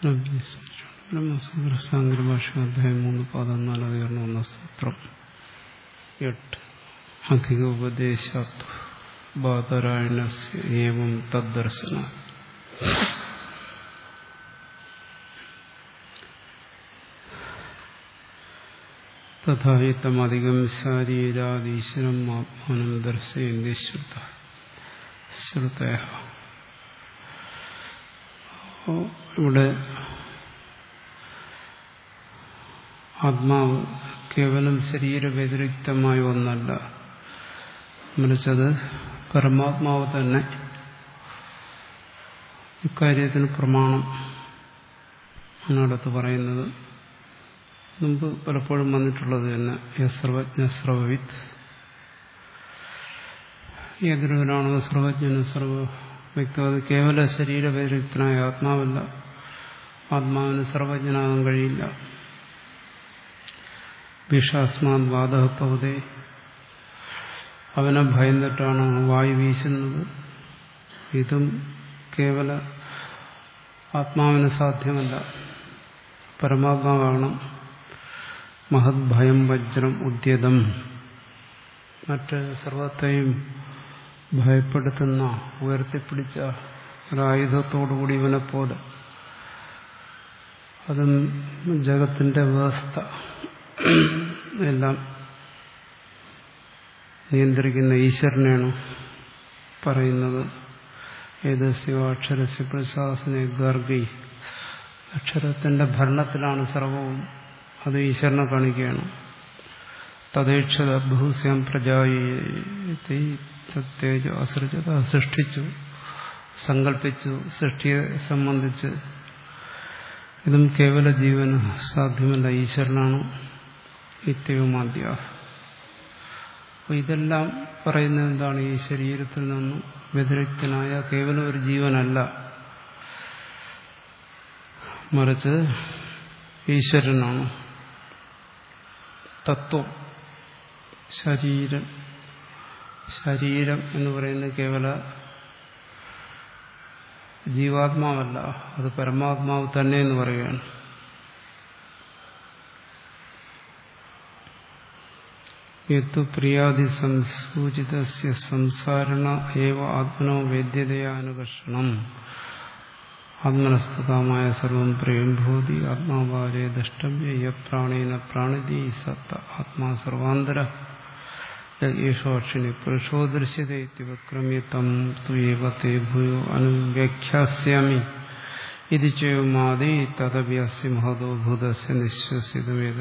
ബ്രഹ്മസൂത്രസാങ്കര ഭാഷ അധ്യായം മൂന്ന് പതിനാല് അധികരണം ഒന്ന സൂത്രം എട്ട് അധിക ഉപദേശാത് ബാധരായണസ്യം തദ്ദർശന തഥാഹിതമധികം ശാരീരാദീശ്വരം ആത്മാനം ദർശയന്തി ശ്രുത ശ്രുതയ ഇവിടെ ആത്മാവ് കേവലം ശരീരവ്യതിരിക്തമായ ഒന്നല്ല മറിച്ചത് പരമാത്മാവ് തന്നെ ഇക്കാര്യത്തിന് പ്രമാണം എന്നടുത്ത് പറയുന്നത് മുമ്പ് പലപ്പോഴും വന്നിട്ടുള്ളത് തന്നെ യസ്രവജ്ഞ സർവവിത്ത് ഏതൊരുവനാണോ സർവജ്ഞനും സർവ വ്യക്തം അത് കേവല ശരീരവ്യതിരിക്തനായ ആത്മാവല്ല ആത്മാവിന് സർവജ്ഞനാകാൻ കഴിയില്ല ഭീഷാസ്മാത് വാദപ്പവതേ അവനെ ഭയന്നിട്ടാണ് വായു വീശുന്നത് ഇതും കേവല ആത്മാവിന് സാധ്യമല്ല പരമാത്മാവാണ് മഹത് ഭയം വജ്രം ഉദ്യതം മറ്റ് സർവത്തെയും ഭയപ്പെടുത്തുന്ന ഉയർത്തിപ്പിടിച്ച ഒരായുധത്തോടുകൂടി ഇവനെപ്പോലെ അതും ജഗത്തിന്റെ വ്യവസ്ഥ എല്ലാം നിയന്ത്രിക്കുന്ന ഈശ്വരനെയാണ് പറയുന്നത് ഏതസ്യോ അക്ഷരസ്യ പ്രശാസന ഗാർഗി അക്ഷരത്തിന്റെ ഭരണത്തിലാണ് സർവവും അത് ഈശ്വരനെ കാണിക്കുകയാണ് തദേക്ഷത ബഹുസ്യാം പ്രജായി തേജ അസൃജത സൃഷ്ടിച്ചു സങ്കല്പിച്ചു സൃഷ്ടിയെ സംബന്ധിച്ച് ഇതും കേവല ജീവന് സാധ്യമല്ല ഈശ്വരനാണ് നിത്യവുമാദ്യ അപ്പൊ ഇതെല്ലാം പറയുന്നത് എന്താണ് ഈ ശരീരത്തിൽ നിന്നും വ്യതിരിക്തനായ കേവലം ഒരു ജീവനല്ല മറിച്ച് ഈശ്വരനാണ് തത്വം ശരീരം ശരീരം എന്ന് പറയുന്നത് കേവല ജീവാത്മാവല്ല അത് പരമാത്മാവ് തന്നെ എന്ന് പറയുകയാണ് യത്തു പ്രിയാദി സംസൂചിത സംസാരണ ഏവ ആത്മനോ വേദ്യതയാനുകർഷണം ആത്മനസ്തുതമായ സർവം പ്രിയം ഭൂതി ആത്മാവാരെ ദ്രഷ്ടവ്യ യ പ്രാണേന പ്രാണിതി സത്ത ആത്മാ സർവാന്തര യേശോക്ഷിണി പുരുഷോ ദൃശ്യതേവക്രമ്യ തം തുയേവ തേ ഭൂയോ അനുവ്യാഖ്യാസ്യാമി ഇത് ചെയ്യുമാതി തദവ്യസ്യ മഹതോ ഭൂതസ്യ നിശ്വസിതമേത്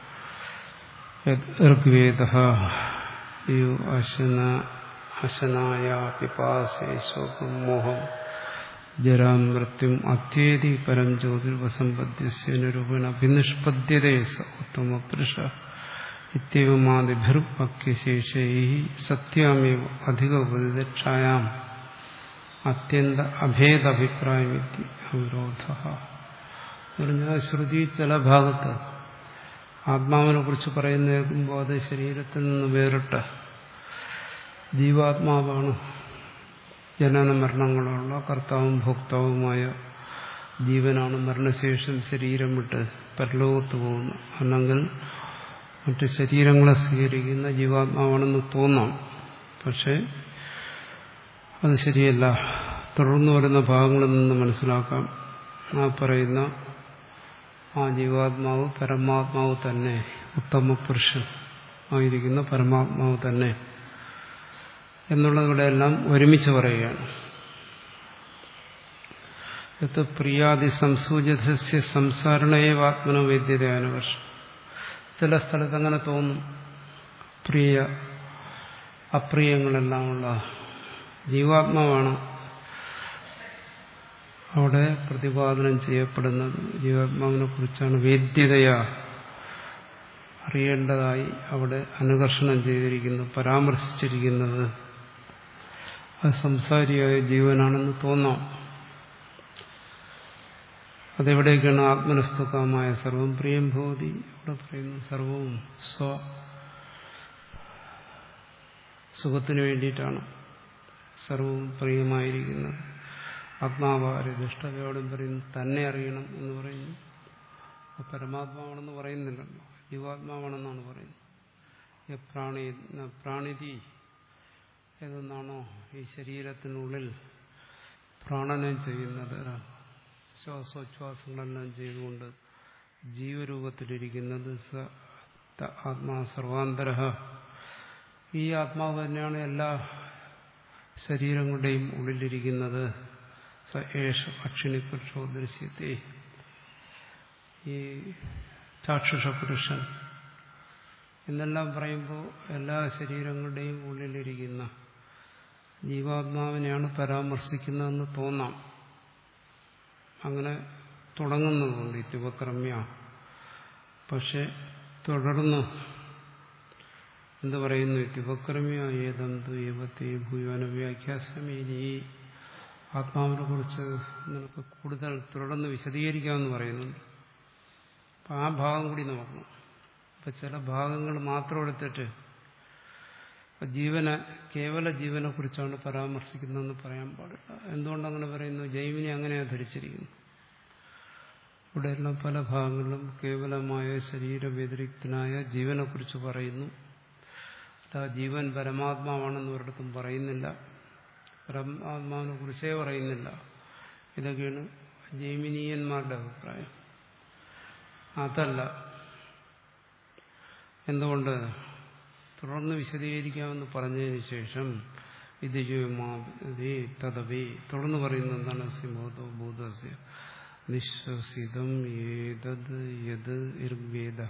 ഋഗ്വേദ യോ അശന അശനായ പിപാസേ ശോകം മോഹം ജരാം മൃത്യും അത്യേതി പരം ജ്യോതിർവസമ്പദ്യസ്യനുരൂപേണ അഭിനിഷ്പദ്യതേ സ ഉത്തമ പുരുഷ ഇത്യവുമാദിഭിർവാക്യശേഷൈ സത്യാമേവ അധിക ഉപദിക്ഷായാം അത്യന്ത അഭേദഭിപ്രായമിത്തി അവരോധ പറഞ്ഞാൽ ശ്രുതി ചില ഭാഗത്ത് ആത്മാവിനെ കുറിച്ച് പറയുന്ന കേൾക്കുമ്പോൾ അത് ശരീരത്തിൽ നിന്ന് വേറിട്ട ജീവാത്മാവാണ് ജനന മരണങ്ങളുള്ള കർത്താവും ഭോക്താവുമായ ജീവനാണ് മരണശേഷം ശരീരം വിട്ട് പരലോകത്ത് പോകുന്നു അല്ലെങ്കിൽ മറ്റ് ശരീരങ്ങളെ സ്വീകരിക്കുന്ന ജീവാത്മാവാണെന്ന് തോന്നാം പക്ഷെ അത് ശരിയല്ല തുടർന്നു വരുന്ന ഭാഗങ്ങളിൽ നിന്ന് മനസ്സിലാക്കാം ആ പറയുന്ന ആ ജീവാത്മാവ് പരമാത്മാവ് തന്നെ ഉത്തമ പുരുഷൻ ആയിരിക്കുന്ന പരമാത്മാവ് തന്നെ എന്നുള്ളതിവിടെയെല്ലാം ഒരുമിച്ച് പറയുകയാണ് യത്ത് പ്രിയാദി സംസൂചിതസ്യ സംസാരണയേവ ആത്മനോ വേദ്യതയാനുവർഷം ചില സ്ഥലത്ത് അങ്ങനെ തോന്നും പ്രിയ അപ്രിയങ്ങളെല്ലാമുള്ള ജീവാത്മാവാണ് അവിടെ പ്രതിപാദനം ചെയ്യപ്പെടുന്നത് ജീവാത്മാവിനെ കുറിച്ചാണ് വേദ്യതയാ അറിയേണ്ടതായി അവിടെ അനുകർഷണം ചെയ്തിരിക്കുന്നു പരാമർശിച്ചിരിക്കുന്നത് അത് സംസാരിയായ ജീവനാണെന്ന് തോന്നാം അതെവിടേക്കാണ് ആത്മനസ്തുക്കമായ സർവം പ്രിയം ഭൂതി ഇവിടെ പറയുന്നു സർവവും സ്വ സുഖത്തിന് വേണ്ടിയിട്ടാണ് സർവവും പ്രിയമായിരിക്കുന്നത് ആത്മാവാരെ ദുഷ്ടതയോടും പറയുന്നു തന്നെ അറിയണം എന്ന് പറയുന്നു അപ്പോൾ പരമാത്മാവാണെന്ന് പറയുന്നില്ലല്ലോ ജീവാത്മാവാണെന്നാണ് പറയുന്നത് ഈ പ്രാണി പ്രാണിതി ഏതെന്നാണോ ഈ ശരീരത്തിനുള്ളിൽ പ്രാണനം ചെയ്യുന്നത് ശ്വാസോച്ഛ്വാസങ്ങളെല്ലാം ചെയ്തുകൊണ്ട് ജീവരൂപത്തിലിരിക്കുന്നത് സ ആത്മാ സർവാന്തര ഈ ആത്മാവ് തന്നെയാണ് എല്ലാ ശരീരങ്ങളുടെയും ഉള്ളിലിരിക്കുന്നത് സ ഏഷ അക്ഷിണിപുരുഷോ ദൃശ്യത്തെ ഈ ചാക്ഷുഷ പുരുഷൻ എന്നെല്ലാം പറയുമ്പോൾ എല്ലാ ശരീരങ്ങളുടെയും ഉള്ളിലിരിക്കുന്ന ജീവാത്മാവിനെയാണ് പരാമർശിക്കുന്നതെന്ന് തോന്നാം അങ്ങനെ തുടങ്ങുന്നതുകൊണ്ട് ഇത്യുപക്രമ്യ പക്ഷെ തുടർന്ന് എന്ത് പറയുന്നു ഇത്യുപക്രമ്യ ഏതന്തു ഏവത്തെ ഭൂയോന വ്യാഖ്യാസമേനി ഈ ആത്മാവിനെ കുറിച്ച് നിനക്ക് കൂടുതൽ തുടർന്ന് വിശദീകരിക്കാമെന്ന് പറയുന്നുണ്ട് അപ്പം ആ ഭാഗം കൂടി നോക്കണം അപ്പം ചില ഭാഗങ്ങൾ മാത്രം എടുത്തിട്ട് ജീവനെ കേവല ജീവനെ കുറിച്ചാണ് പരാമർശിക്കുന്നതെന്ന് പറയാൻ പാടില്ല എന്തുകൊണ്ടങ്ങനെ പറയുന്നു ജൈവിനെ അങ്ങനെയാണ് ധരിച്ചിരിക്കുന്നു ഇവിടെയെല്ലാം പല ഭാഗങ്ങളിലും കേവലമായ ശരീരവ്യതിരിക്തനായ ജീവനെക്കുറിച്ച് പറയുന്നു ആ ജീവൻ പരമാത്മാവാണെന്ന് ഒരിടത്തും പറയുന്നില്ല പരമാത്മാവിനെ കുറിച്ചേ പറയുന്നില്ല ഇതൊക്കെയാണ് ജൈമിനീയന്മാരുടെ അഭിപ്രായം അതല്ല എന്തുകൊണ്ട് തുടർന്ന് വിശദീകരിക്കാമെന്ന് പറഞ്ഞതിന് ശേഷം ഇത് തദവി തുടർന്ന് പറയുന്നത് എന്താണ് സിംഹോദോ ഭൂതസ്യ നിശ്വസിതം ഏതത് യത് ഋഗ്വേദ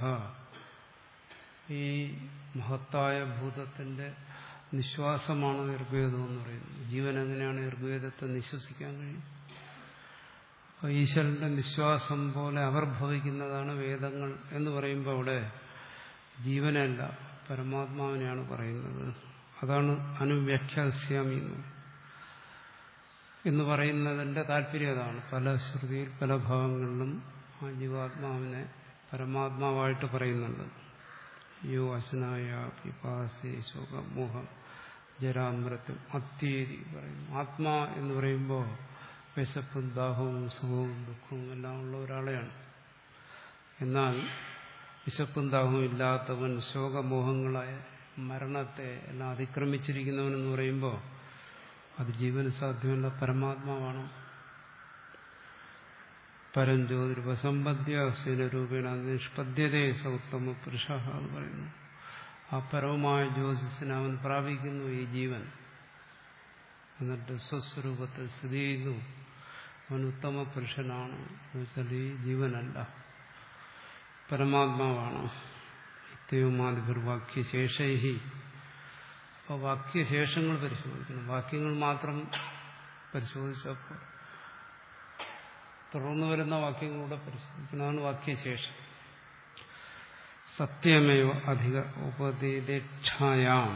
ഈ മഹത്തായ ഭൂതത്തിന്റെ നിശ്വാസമാണ് ഋഗ്വേദം എന്ന് പറയുന്നത് ജീവൻ എങ്ങനെയാണ് ഋഗ്വേദത്തെ നിശ്വസിക്കാൻ കഴിയും അപ്പോൾ ഈശ്വരന്റെ നിശ്വാസം പോലെ അവർ ഭവിക്കുന്നതാണ് വേദങ്ങൾ എന്ന് പറയുമ്പോൾ അവിടെ ജീവനല്ല പരമാത്മാവിനെയാണ് പറയുന്നത് അതാണ് അനുവ്യാഖ്യാസ്യാമി എന്ന് എന്ന് പറയുന്നതിന്റെ താല്പര്യം അതാണ് പല ശ്രുതിയിൽ പല ഭാഗങ്ങളിലും ആ ജീവാത്മാവിനെ പരമാത്മാവായിട്ട് പറയുന്നുണ്ട് യോ അശനായ പിപാസി ശോകമോഹം ജരാമൃത്യം അത്യേരി പറയുന്നു ആത്മാ എന്ന് പറയുമ്പോൾ വിശപ്പും ദാഹവും സുഖവും ദുഃഖവും എല്ലാം ഉള്ള ഒരാളെയാണ് എന്നാൽ വിശപ്പും ദാഹവും ഇല്ലാത്തവൻ ശോകമോഹങ്ങളായ മരണത്തെ എല്ലാം അതിക്രമിച്ചിരിക്കുന്നവനെന്ന് പറയുമ്പോൾ അത് ജീവന് സാധ്യമല്ല പരമാത്മാവാണ് പരഞ്ജ്യോതിരുപസമ്പദ്യ ശീലരൂപേണ നിഷ്പദ്യതേ സൗത്തമ പുരുഷ എന്ന് പറയുന്നു ആ പരവുമായ ജ്യോതിസിനെ അവൻ പ്രാപിക്കുന്നു ഈ ജീവൻ എന്നിട്ട് സ്വസ്വരൂപത്തിൽ സ്ഥിതി ചെയ്യുന്നു അവൻ ഉത്തമ പുരുഷനാണ് എന്നുവെച്ചാൽ ഈ ജീവനല്ല പരമാത്മാവാണ് ഇത്യവുമാതിർവാക്യശേഷൈഹി അപ്പോൾ വാക്യശേഷങ്ങൾ പരിശോധിക്കണം വാക്യങ്ങൾ മാത്രം പരിശോധിച്ചപ്പോൾ തുടർന്ന് വരുന്ന വാക്യങ്ങളൂടെ പരിശോധിക്കണമെന്ന് വാക്യശേഷം സത്യമേവ അധിക ഉപദേശായാം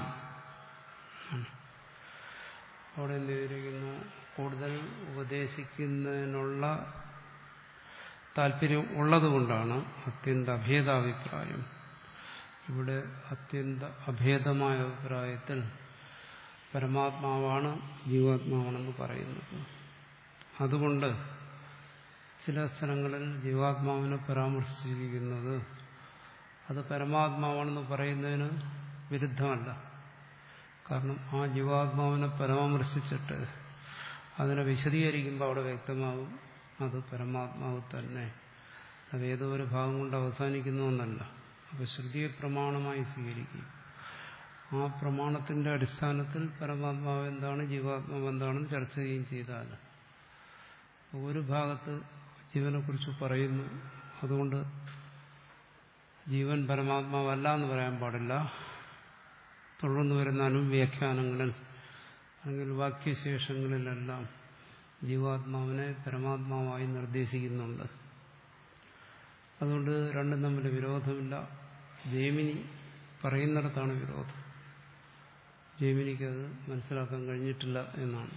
അവിടെ എന്ത് ചെയ്തിരിക്കുന്നു കൂടുതൽ ഉപദേശിക്കുന്നതിനുള്ള താല്പര്യം ഉള്ളതുകൊണ്ടാണ് അത്യന്ത അഭേദാഭിപ്രായം ഇവിടെ അത്യന്ത അഭേദമായ അഭിപ്രായത്തിൽ പരമാത്മാവാണ് ജീവാത്മാവാണെന്ന് പറയുന്നത് അതുകൊണ്ട് ചില സ്ഥലങ്ങളിൽ ജീവാത്മാവിനെ പരാമർശിച്ചിരിക്കുന്നത് അത് പരമാത്മാവാണെന്ന് പറയുന്നതിന് വിരുദ്ധമല്ല കാരണം ആ ജീവാത്മാവിനെ പരാമർശിച്ചിട്ട് അതിനെ വിശദീകരിക്കുമ്പോൾ അവിടെ വ്യക്തമാകും അത് പരമാത്മാവ് തന്നെ അത് ഏതോ ഒരു ഭാഗം കൊണ്ട് അവസാനിക്കുന്നതെന്നല്ല അപ്പോൾ ശ്രുതിയെ പ്രമാണമായി സ്വീകരിക്കും ആ പ്രമാണത്തിന്റെ അടിസ്ഥാനത്തിൽ പരമാത്മാവ് എന്താണ് ജീവാത്മാവ് എന്താണെന്ന് ചർച്ച ചെയ്യുകയും ചെയ്താൽ ഒരു ഭാഗത്ത് ജീവനെക്കുറിച്ച് പറയുന്നു അതുകൊണ്ട് ജീവൻ പരമാത്മാവല്ല എന്ന് പറയാൻ പാടില്ല തുടർന്ന് വരുന്ന അനുവ്യാഖ്യാനങ്ങളിൽ അല്ലെങ്കിൽ വാക്യശേഷങ്ങളിലെല്ലാം ജീവാത്മാവിനെ പരമാത്മാവായി നിർദ്ദേശിക്കുന്നുണ്ട് അതുകൊണ്ട് രണ്ടും തമ്മിൽ വിരോധമില്ല ജൈമിനി പറയുന്നിടത്താണ് വിരോധം ജൈമിനിക്കത് മനസ്സിലാക്കാൻ കഴിഞ്ഞിട്ടില്ല എന്നാണ്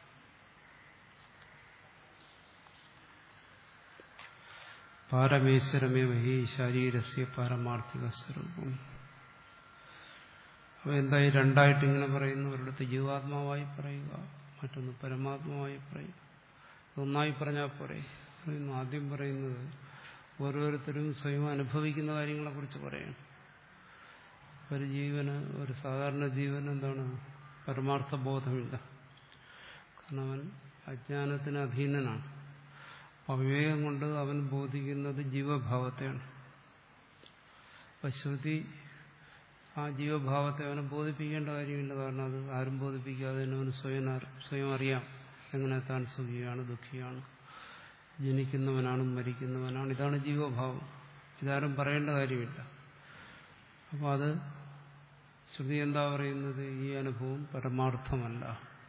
പാരമേശ്വരമേവ ഹി ശരീരസ്യ പാരമാർത്ഥിക സ്വരൂപം അപ്പോൾ എന്തായി രണ്ടായിട്ട് ഇങ്ങനെ പറയുന്നു ഒരിടത്ത് ജീവാത്മാവായി പറയുക മറ്റൊന്ന് പരമാത്മാവായി പറയുക ഒന്നായി പറഞ്ഞാൽ പോരെ പറയുന്നു ആദ്യം പറയുന്നത് ഓരോരുത്തരും സ്വയം അനുഭവിക്കുന്ന കാര്യങ്ങളെക്കുറിച്ച് പറയണം ഒരു ജീവന് ഒരു സാധാരണ ജീവൻ എന്താണ് പരമാർത്ഥ ബോധമില്ല കാരണം അവൻ അജ്ഞാനത്തിന് അധീനനാണ് അവിവേകം കൊണ്ട് അവൻ ബോധിക്കുന്നത് ജീവഭാവത്തെയാണ് അപ്പം ശ്രുതി ആ ജീവഭാവത്തെ അവനെ ബോധിപ്പിക്കേണ്ട കാര്യമില്ല കാരണം അത് ആരും ബോധിപ്പിക്കാതെ തന്നെ അവന് സ്വയം സ്വയം അറിയാം എങ്ങനെ താൻ സുഖിയാണ് ദുഃഖിയാണ് ജനിക്കുന്നവനാണ് മരിക്കുന്നവനാണ് ഇതാണ് ജീവഭാവം ഇതാരും പറയേണ്ട കാര്യമില്ല അപ്പോൾ അത് ശ്രുതി എന്താ പറയുന്നത് ഈ അനുഭവം പരമാർത്ഥമല്ല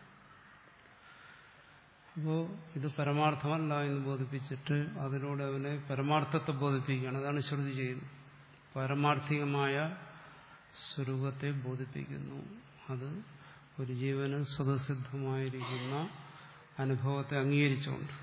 അപ്പോൾ ഇത് പരമാർത്ഥമല്ല എന്ന് ബോധിപ്പിച്ചിട്ട് അതിലൂടെ അവനെ പരമാർത്ഥത്തെ ബോധിപ്പിക്കുകയാണ് അതാണ് ശ്രുതി ചെയ്യുന്നത് പാരമാർത്ഥികമായ സ്വരൂപത്തെ ബോധിപ്പിക്കുന്നു അത് ഒരു ജീവന് സ്വതസിദ്ധമായിരിക്കുന്ന അനുഭവത്തെ അംഗീകരിച്ചുകൊണ്ട്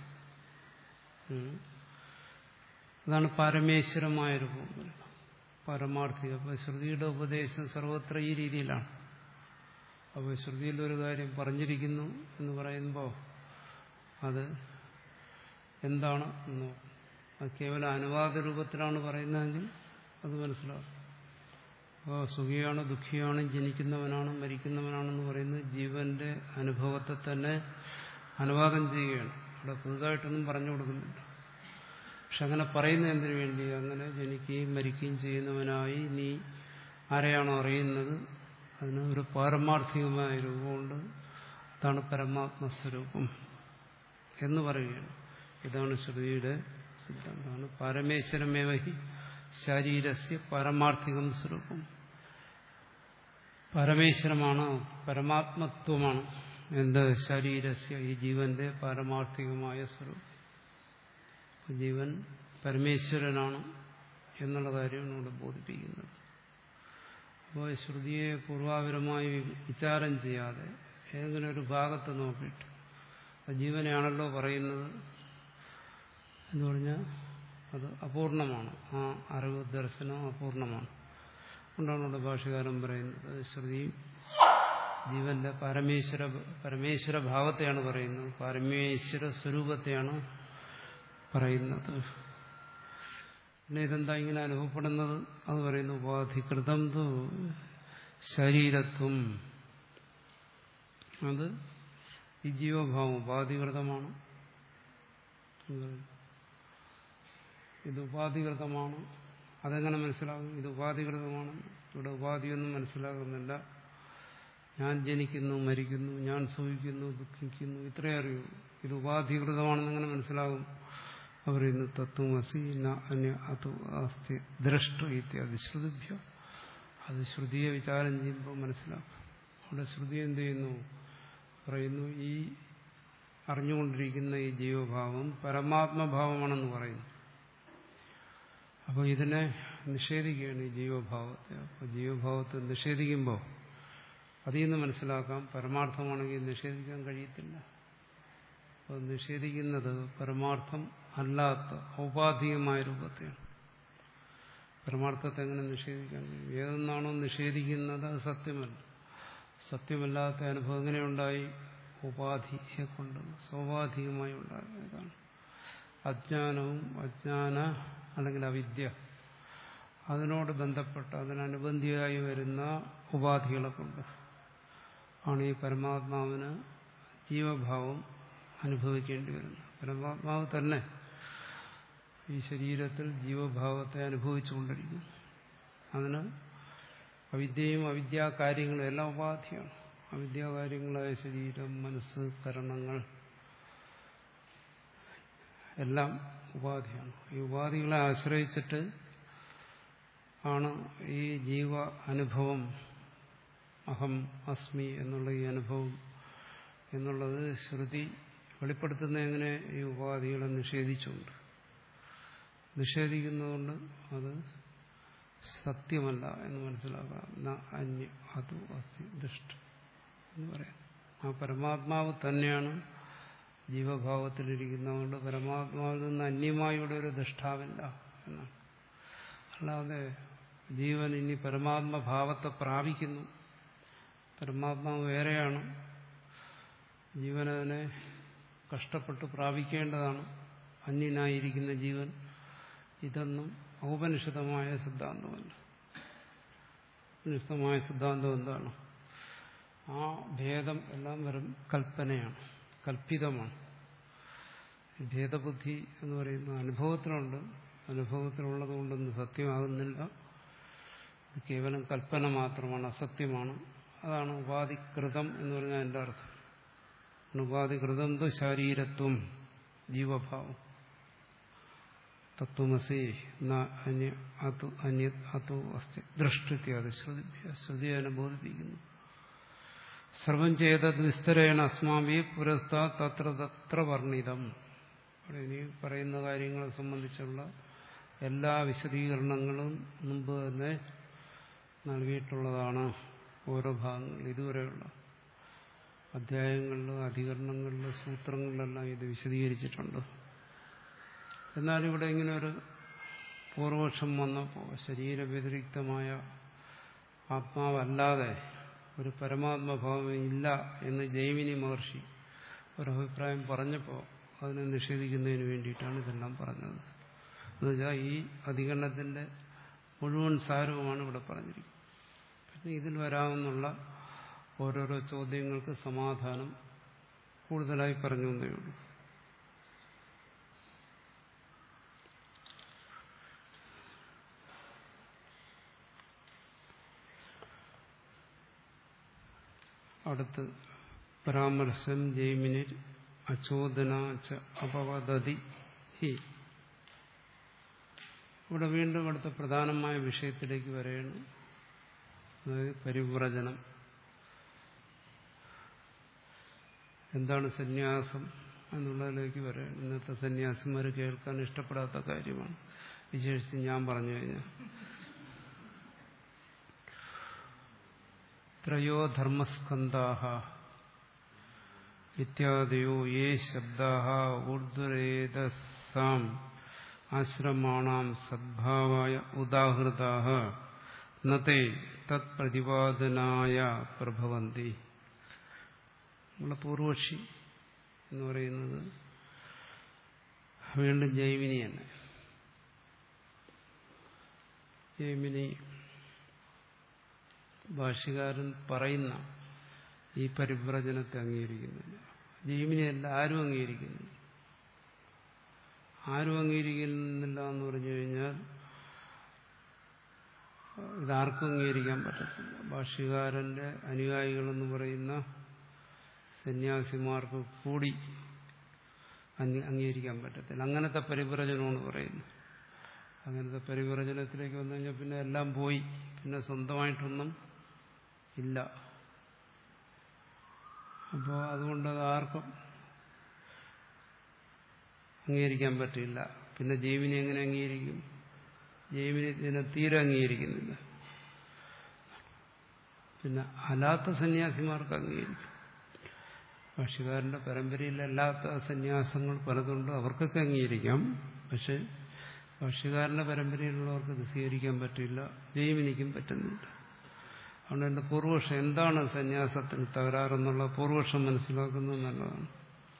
അതാണ് പാരമേശ്വരമായ രൂപം പരമാർത്ഥിക അപ്പോൾ ശ്രുതിയുടെ ഉപദേശം സർവത്ര ഈ രീതിയിലാണ് അപ്പോൾ ശ്രുതിയിൽ ഒരു കാര്യം പറഞ്ഞിരിക്കുന്നു എന്ന് പറയുമ്പോൾ അത് എന്താണ് എന്ന് അത് കേവലം അനുവാദ രൂപത്തിലാണ് പറയുന്നതെങ്കിൽ അത് മനസ്സിലാവും അപ്പോൾ സുഖിയാണ് ദുഃഖിയാണ് ജനിക്കുന്നവനാണ് മരിക്കുന്നവനാണെന്ന് പറയുന്നത് ജീവന്റെ അനുഭവത്തെ തന്നെ അനുവാദം ചെയ്യുകയാണ് അവിടെ പുതുതായിട്ടൊന്നും പറഞ്ഞു കൊടുക്കുന്നില്ല പക്ഷെ അങ്ങനെ പറയുന്ന എന്തിനു വേണ്ടി അങ്ങനെ ജനിക്കുകയും മരിക്കുകയും ചെയ്യുന്നവനായി നീ ആരെയാണോ അറിയുന്നത് അതിന് ഒരു പാരമാർത്ഥികമായ രൂപമുണ്ട് അതാണ് പരമാത്മസ്വരൂപം എന്ന് പറയുകയാണ് ഇതാണ് ശ്രുതിയുടെ സിദ്ധാന്തമാണ് പരമേശ്വരമേവഹി ശരീരസ്യ പരമാർത്ഥികം സ്വരൂപം പരമേശ്വരമാണ് പരമാത്മത്വമാണ് എന്ത് ശരീരസ്യ ഈ ജീവന്റെ പാരമാർത്ഥികമായ സ്വരൂപം ജീവൻ പരമേശ്വരനാണ് എന്നുള്ള കാര്യമാണ് ഇവിടെ ബോധിപ്പിക്കുന്നത് അപ്പോൾ ശ്രുതിയെ പൂർവാപരമായി വിചാരം ചെയ്യാതെ ഏതെങ്കിലും ഒരു ഭാഗത്ത് നോക്കിയിട്ട് ജീവനെയാണല്ലോ പറയുന്നത് എന്ന് പറഞ്ഞാൽ അത് അപൂർണമാണ് ആ അറിവ് ദർശനം അപൂർണമാണ് അതുകൊണ്ടാണ് ഇവിടെ ഭാഷകാരൻ പറയുന്നത് ശ്രുതി ജീവന്റെ പരമേശ്വര പരമേശ്വര ഭാവത്തെയാണ് പറയുന്നത് പരമേശ്വര സ്വരൂപത്തെയാണ് പറയുന്നത് പിന്നെ ഇതെന്താ ഇങ്ങനെ അനുഭവപ്പെടുന്നത് അത് പറയുന്നു ഉപാധികൃതം തു ശരീരത്വം അത് ഈ ജീവഭാവം ഉപാധികൃതമാണ് ഇത് ഉപാധികൃതമാണ് അതെങ്ങനെ മനസ്സിലാകും ഇത് ഉപാധികൃതമാണ് ഇവിടെ ഉപാധിയൊന്നും മനസ്സിലാകുന്നില്ല ഞാൻ ജനിക്കുന്നു മരിക്കുന്നു ഞാൻ സുഖിക്കുന്നു ദുഃഖിക്കുന്നു ഇത്രയേ അറിയൂ ഇത് ഉപാധികൃതമാണെന്ന് എങ്ങനെ മനസ്സിലാകും പറയുന്നു തത്വമസി അന്യ അത് അസ്തി ദ്രഷ്ട ഇത്യാദി ശ്രുതിഭ്യ അത് ശ്രുതിയെ വിചാരം ചെയ്യുമ്പോൾ മനസ്സിലാക്കും അവിടെ ശ്രുതി എന്ത് ചെയ്യുന്നു പറയുന്നു ഈ അറിഞ്ഞുകൊണ്ടിരിക്കുന്ന ഈ ജീവഭാവം പരമാത്മഭാവമാണെന്ന് പറയുന്നു അപ്പോൾ ഇതിനെ നിഷേധിക്കുകയാണ് ഈ ജീവഭാവത്തെ അപ്പോൾ ജീവഭാവത്തെ നിഷേധിക്കുമ്പോൾ അതിൽ നിന്ന് മനസ്സിലാക്കാം പരമാർത്ഥമാണെങ്കിൽ നിഷേധിക്കാൻ കഴിയത്തില്ല അപ്പോൾ നിഷേധിക്കുന്നത് പരമാർത്ഥം അല്ലാത്ത ഔപാധികമായ രൂപത്തെയാണ് പരമാർത്ഥത്തെ എങ്ങനെ നിഷേധിക്കാൻ കഴിയും ഏതെന്നാണോ നിഷേധിക്കുന്നത് അത് സത്യമല്ല സത്യമല്ലാത്ത അനുഭവം എങ്ങനെയുണ്ടായി ഉപാധിയെ കൊണ്ട് സ്വാഭാവികമായി ഉണ്ടായതാണ് അജ്ഞാനവും അജ്ഞാന അല്ലെങ്കിൽ അവിദ്യ അതിനോട് ബന്ധപ്പെട്ട അതിനനുബന്ധിയായി വരുന്ന ഉപാധികളെ കൊണ്ട് ആണ് ഈ പരമാത്മാവിന് ജീവഭാവം അനുഭവിക്കേണ്ടി വരുന്നത് പരമാത്മാവ് തന്നെ ഈ ശരീരത്തിൽ ജീവഭാവത്തെ അനുഭവിച്ചുകൊണ്ടിരിക്കുന്നു അതിന് അവിദ്യയും അവിദ്യാകാര്യങ്ങളും എല്ലാം ഉപാധിയാണ് അവിദ്യാകാര്യങ്ങളായ ശരീരം മനസ്സ് കരണങ്ങൾ എല്ലാം ഉപാധിയാണ് ഈ ഉപാധികളെ ആശ്രയിച്ചിട്ട് ആണ് ഈ ജീവ അനുഭവം അഹം അസ്മി എന്നുള്ള ഈ അനുഭവം എന്നുള്ളത് ശ്രുതി വെളിപ്പെടുത്തുന്ന എങ്ങനെ ഈ ഉപാധികളെ നിഷേധിച്ചുകൊണ്ട് നിഷേധിക്കുന്നതുകൊണ്ട് അത് സത്യമല്ല എന്ന് മനസ്സിലാക്കാം അന്യ അതു അസ്തി ദുഷ്ട എന്ന് പറയാം ആ പരമാത്മാവ് തന്നെയാണ് ജീവഭാവത്തിലിരിക്കുന്നതുകൊണ്ട് പരമാത്മാവിൽ നിന്ന് അന്യമായി ഇവിടെ ഒരു ദൃഷ്ടാവില്ല എന്നാണ് അല്ലാതെ ജീവൻ ഇനി പരമാത്മഭാവത്തെ പ്രാപിക്കുന്നു പരമാത്മാവ് വേറെയാണ് ജീവനതിനെ കഷ്ടപ്പെട്ട് പ്രാപിക്കേണ്ടതാണ് അന്യനായിരിക്കുന്ന ജീവൻ ഇതൊന്നും ഔപനിഷിതമായ സിദ്ധാന്തമല്ല ഉപനിഷിതമായ സിദ്ധാന്തം എന്താണ് ആ ഭേദം എല്ലാം വെറും കൽപ്പനയാണ് കൽപ്പിതമാണ് ഭേദബുദ്ധി എന്ന് പറയുന്ന അനുഭവത്തിലുണ്ട് അനുഭവത്തിലുള്ളത് കൊണ്ടൊന്നും സത്യമാകുന്നില്ല ഇത് കേവലം കൽപ്പന മാത്രമാണ് അസത്യമാണ് അതാണ് ഉപാധികൃതം എന്ന് പറഞ്ഞാൽ എൻ്റെ അർത്ഥം ഉപാധികൃതം തു ശാരീരത്വം ജീവഭാവം തത്വമസി അന്യ അതോ അസ്തി ദൃഷ്ടിത്യാദി ശ്രുതി ശ്രുതി അതിനെ ബോധിപ്പിക്കുന്നു സർവം ചെയ്തത് വിസ്തരേണ അസ്മാവി പുരസ്താ തത്ര തത്ര വർണ്ണിതം ഇനി പറയുന്ന കാര്യങ്ങളെ സംബന്ധിച്ചുള്ള എല്ലാ വിശദീകരണങ്ങളും മുമ്പ് തന്നെ നൽകിയിട്ടുള്ളതാണ് ഓരോ ഭാഗങ്ങൾ ഇതുവരെയുള്ള അധ്യായങ്ങളിലും അധികരണങ്ങളിലും സൂത്രങ്ങളിലെല്ലാം ഇത് വിശദീകരിച്ചിട്ടുണ്ട് എന്നാൽ ഇവിടെ ഇങ്ങനെ ഒരു പൂർവപക്ഷം വന്നപ്പോൾ ശരീരവ്യതിരിക്തമായ ആത്മാവല്ലാതെ ഒരു പരമാത്മഭാവം ഇല്ല എന്ന് ജൈമിനി മഹർഷി ഒരഭിപ്രായം പറഞ്ഞപ്പോൾ അതിനെ നിഷേധിക്കുന്നതിന് വേണ്ടിയിട്ടാണ് ഇതെല്ലാം പറഞ്ഞത് എന്നുവെച്ചാൽ ഈ അധികരണത്തിന്റെ മുഴുവൻ സാരവുമാണ് ഇവിടെ പറഞ്ഞിരിക്കുന്നത് പിന്നെ ഇതിൽ വരാമെന്നുള്ള ഓരോരോ ചോദ്യങ്ങൾക്ക് സമാധാനം കൂടുതലായി പറഞ്ഞു എന്നേ ഉള്ളൂ അടുത്ത് പരാമർശം ജൈമിനിൽ അചോദന അപവദതി ഹി ഇവിടെ വീണ്ടും അടുത്ത പ്രധാനമായ വിഷയത്തിലേക്ക് വരെയാണ് അതായത് പരിവ്രജനം എന്താണ് സന്യാസം എന്നുള്ളതിലേക്ക് വരാൻ ഇന്നത്തെ സന്യാസിമാർ കേൾക്കാൻ ഇഷ്ടപ്പെടാത്ത കാര്യമാണ് വിശേഷിച്ച് ഞാൻ പറഞ്ഞു കഴിഞ്ഞാൽ ത്രയോ ധർമ്മസ്കന്ധാഹ ഇത്യാദയോ യേ ശബ്ദാ ഊർധ്വരേതസാം ആശ്രമാണാം സദ്ഭാവായ ഉദാഹൃതാ നത്തെ തത് പ്രതിപാദനായ പ്രഭവന്തി നമ്മളെ പൂർവക്ഷി എന്ന് പറയുന്നത് വീണ്ടും ജൈമിനി തന്നെ ജൈമിനി ഭാഷ്യകാരൻ പറയുന്ന ഈ പരിവ്രജനത്തെ അംഗീകരിക്കുന്നില്ല ജൈമിനിയല്ല ആരും അംഗീകരിക്കുന്നില്ല ആരും അംഗീകരിക്കുന്നില്ല എന്ന് പറഞ്ഞു കഴിഞ്ഞാൽ ഇതാർക്കും അംഗീകരിക്കാൻ പറ്റത്തില്ല ഭാഷ്യകാരന്റെ അനുയായികളെന്ന് പറയുന്ന സന്യാസിമാർക്ക് കൂടി അംഗീകരിക്കാൻ പറ്റത്തില്ല അങ്ങനത്തെ പരിവ്രജനമാണ് പറയുന്നത് അങ്ങനത്തെ പരിവ്രജനത്തിലേക്ക് വന്നു കഴിഞ്ഞാൽ പിന്നെ എല്ലാം പോയി പിന്നെ സ്വന്തമായിട്ടൊന്നും ഇല്ല അപ്പോൾ അതുകൊണ്ട് അത് ആർക്കും അംഗീകരിക്കാൻ പറ്റില്ല പിന്നെ ജൈവിനെ എങ്ങനെ അംഗീകരിക്കും ജൈവിനെ ഇതിനെ തീരെ അംഗീകരിക്കുന്നില്ല പിന്നെ അല്ലാത്ത സന്യാസിമാർക്ക് അംഗീകരിക്കും ഭാഷകാരന്റെ പരമ്പരയിൽ അല്ലാത്ത സന്യാസങ്ങൾ പലതുണ്ട് അവർക്കൊക്കെ അംഗീകരിക്കാം പക്ഷെ ഭാഷകാരന്റെ പരമ്പരയിലുള്ളവർക്ക് ഇത് സ്വീകരിക്കാൻ പറ്റില്ല ജൈവിനിക്കും പറ്റുന്നില്ല അതുകൊണ്ട് എന്റെ പൂർവക്ഷം എന്താണ് സന്യാസത്തിന് തകരാറെന്നുള്ള പൂർവക്ഷം മനസ്സിലാക്കുന്നത് നല്ലതാണ്